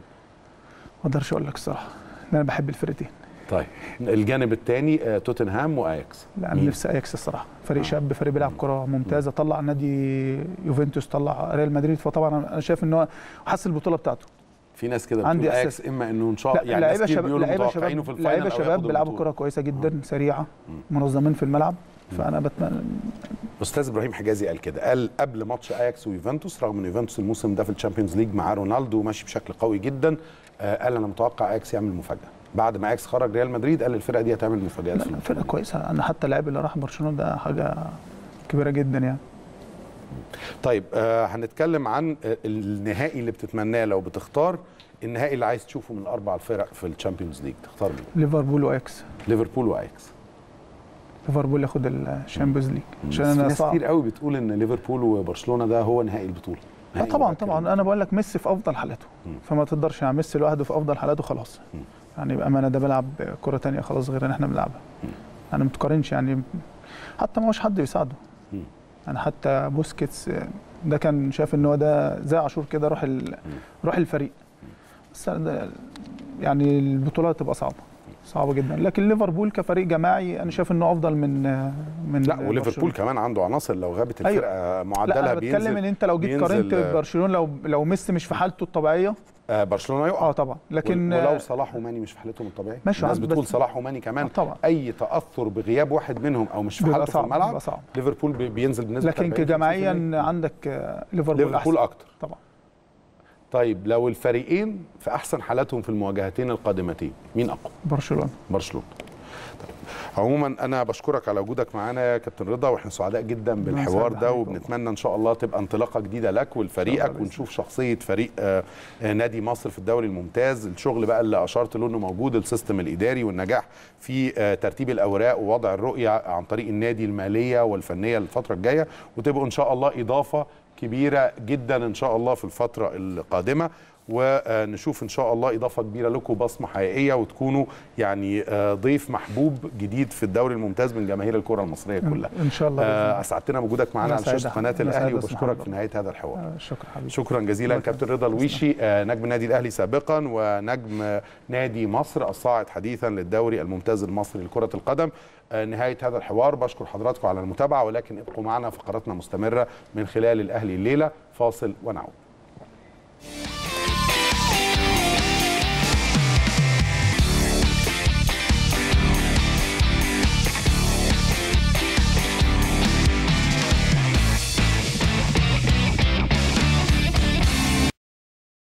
ما اقدرش اقول لك الصراحه لأن انا بحب الفرقتين طيب الجانب الثاني آه توتنهام واياكس لا انا مين؟ نفسي اياكس الصراحه فريق شاب فريق بيلعب كره ممتازه طلع نادي يوفنتوس طلع ريال مدريد فطبعا انا شايف ان هو حس البطوله بتاعته في ناس كده عندي بتقول إحساس. اياكس اما انه ان شاء لا الله يعني لعيبه ناس كتير شباب بيقولوا لعيبه متوقعينه في شباب الفاينل لعيبه أو شباب ياخدوا بيلعبوا البطولة. كره كويسه جدا سريعه منظمين في الملعب فانا بتمنى استاذ ابراهيم حجازي قال كده قال قبل ماتش اياكس ويوفنتوس رغم ان يوفنتوس الموسم ده في الشامبيونز ليج مع رونالدو ماشي بشكل قوي جدا آه قال انا متوقع اياكس يعمل مفاجاه بعد ما اياكس خرج ريال مدريد قال الفرقه دي هتعمل مفاجات لا في لا البطولة. فرقه كويسه انا حتى اللاعب اللي راح برشلونه ده حاجه كبيره جدا يعني طيب آه هنتكلم عن آه، النهائي اللي بتتمناه لو بتختار النهائي اللي عايز تشوفه من اربع الفرق في الشامبيونز ليج تختار مين ليفربول واكس ليفربول واياكس ليفربول ياخد الشامبيونز ليج عشان بس في انا ناس صعب كتير قوي بتقول ان ليفربول وبرشلونه ده هو نهائي البطوله اه نهائي طبعا مبكر. طبعا انا بقول لك ميسي في افضل حالاته فما تقدرش يعني ميسي لوحده في افضل حالاته خلاص يعني بامانه ده بيلعب كره تانية خلاص غير ان احنا بنلعبها انا ما تقارنش يعني حتى ما هوش حد بيساعده يعني حتى بوسكيتس ده كان شايف ان هو ده زي عاشور كده روح ال... روح الفريق بس ده يعني البطوله تبقى صعبه صعبه جدا لكن ليفربول كفريق جماعي انا شايف انه افضل من من لا وليفربول برشلونة. كمان عنده عناصر لو غابت أيوة. الفرقه لا معدلها انا بتكلم بينزل ان انت لو جيت بينزل، قارنت آه، برشلونه لو لو ميسي مش في حالته الطبيعيه آه برشلونه يقع اه طبعا لكن ولو آه، صلاح وماني مش في حالتهم الطبيعيه ماشي، الناس بس- بتقول صلاح وماني كمان آه طبعا. اي تاثر بغياب واحد منهم او مش في بيبقى حالته في صعب، الملعب بيبقى صعب. ليفربول بي- بينزل بنسبه لكن 40 كجماعيا عندك آه، ليفربول ليفربول احسن اكتر طبعا طيب لو الفريقين في احسن حالاتهم في المواجهتين القادمتين مين اقوى برشلونه برشلونه طيب. عموما انا بشكرك على وجودك معانا يا كابتن رضا واحنا سعداء جدا بالحوار يسعدك ده حبيبي. وبنتمنى ان شاء الله تبقى انطلاقه جديده لك ولفريقك بإذن ونشوف شخصيه فريق آه، آه، نادي مصر في الدوري الممتاز الشغل بقى اللي اشرت له انه موجود السيستم الاداري والنجاح في آه، ترتيب الاوراق ووضع الرؤيه عن طريق النادي الماليه والفنيه للفتره الجايه وتبقوا ان شاء الله اضافه كبيره جدا ان شاء الله في الفتره القادمه ونشوف ان شاء الله اضافه كبيره لكم بصمه حقيقيه وتكونوا يعني آه، ضيف محبوب جديد في الدوري الممتاز من جماهير الكره المصريه كلها ان شاء الله بإذن آه، الله. اسعدتنا وجودك معنا أنا على شاشه سعيد. قناه أنا الاهلي سعيد أسمع وبشكرك حضرتك. في نهايه هذا الحوار آه، شكرا حبيبي شكرا جزيلا الله كابتن رضا الويشي آه، نجم النادي الاهلي سابقا ونجم آه، نادي مصر الصاعد حديثا للدوري الممتاز المصري لكره القدم آه، نهايه هذا الحوار بشكر حضراتكم على المتابعه ولكن ابقوا معنا فقراتنا مستمره من خلال الاهلي الليله فاصل ونعود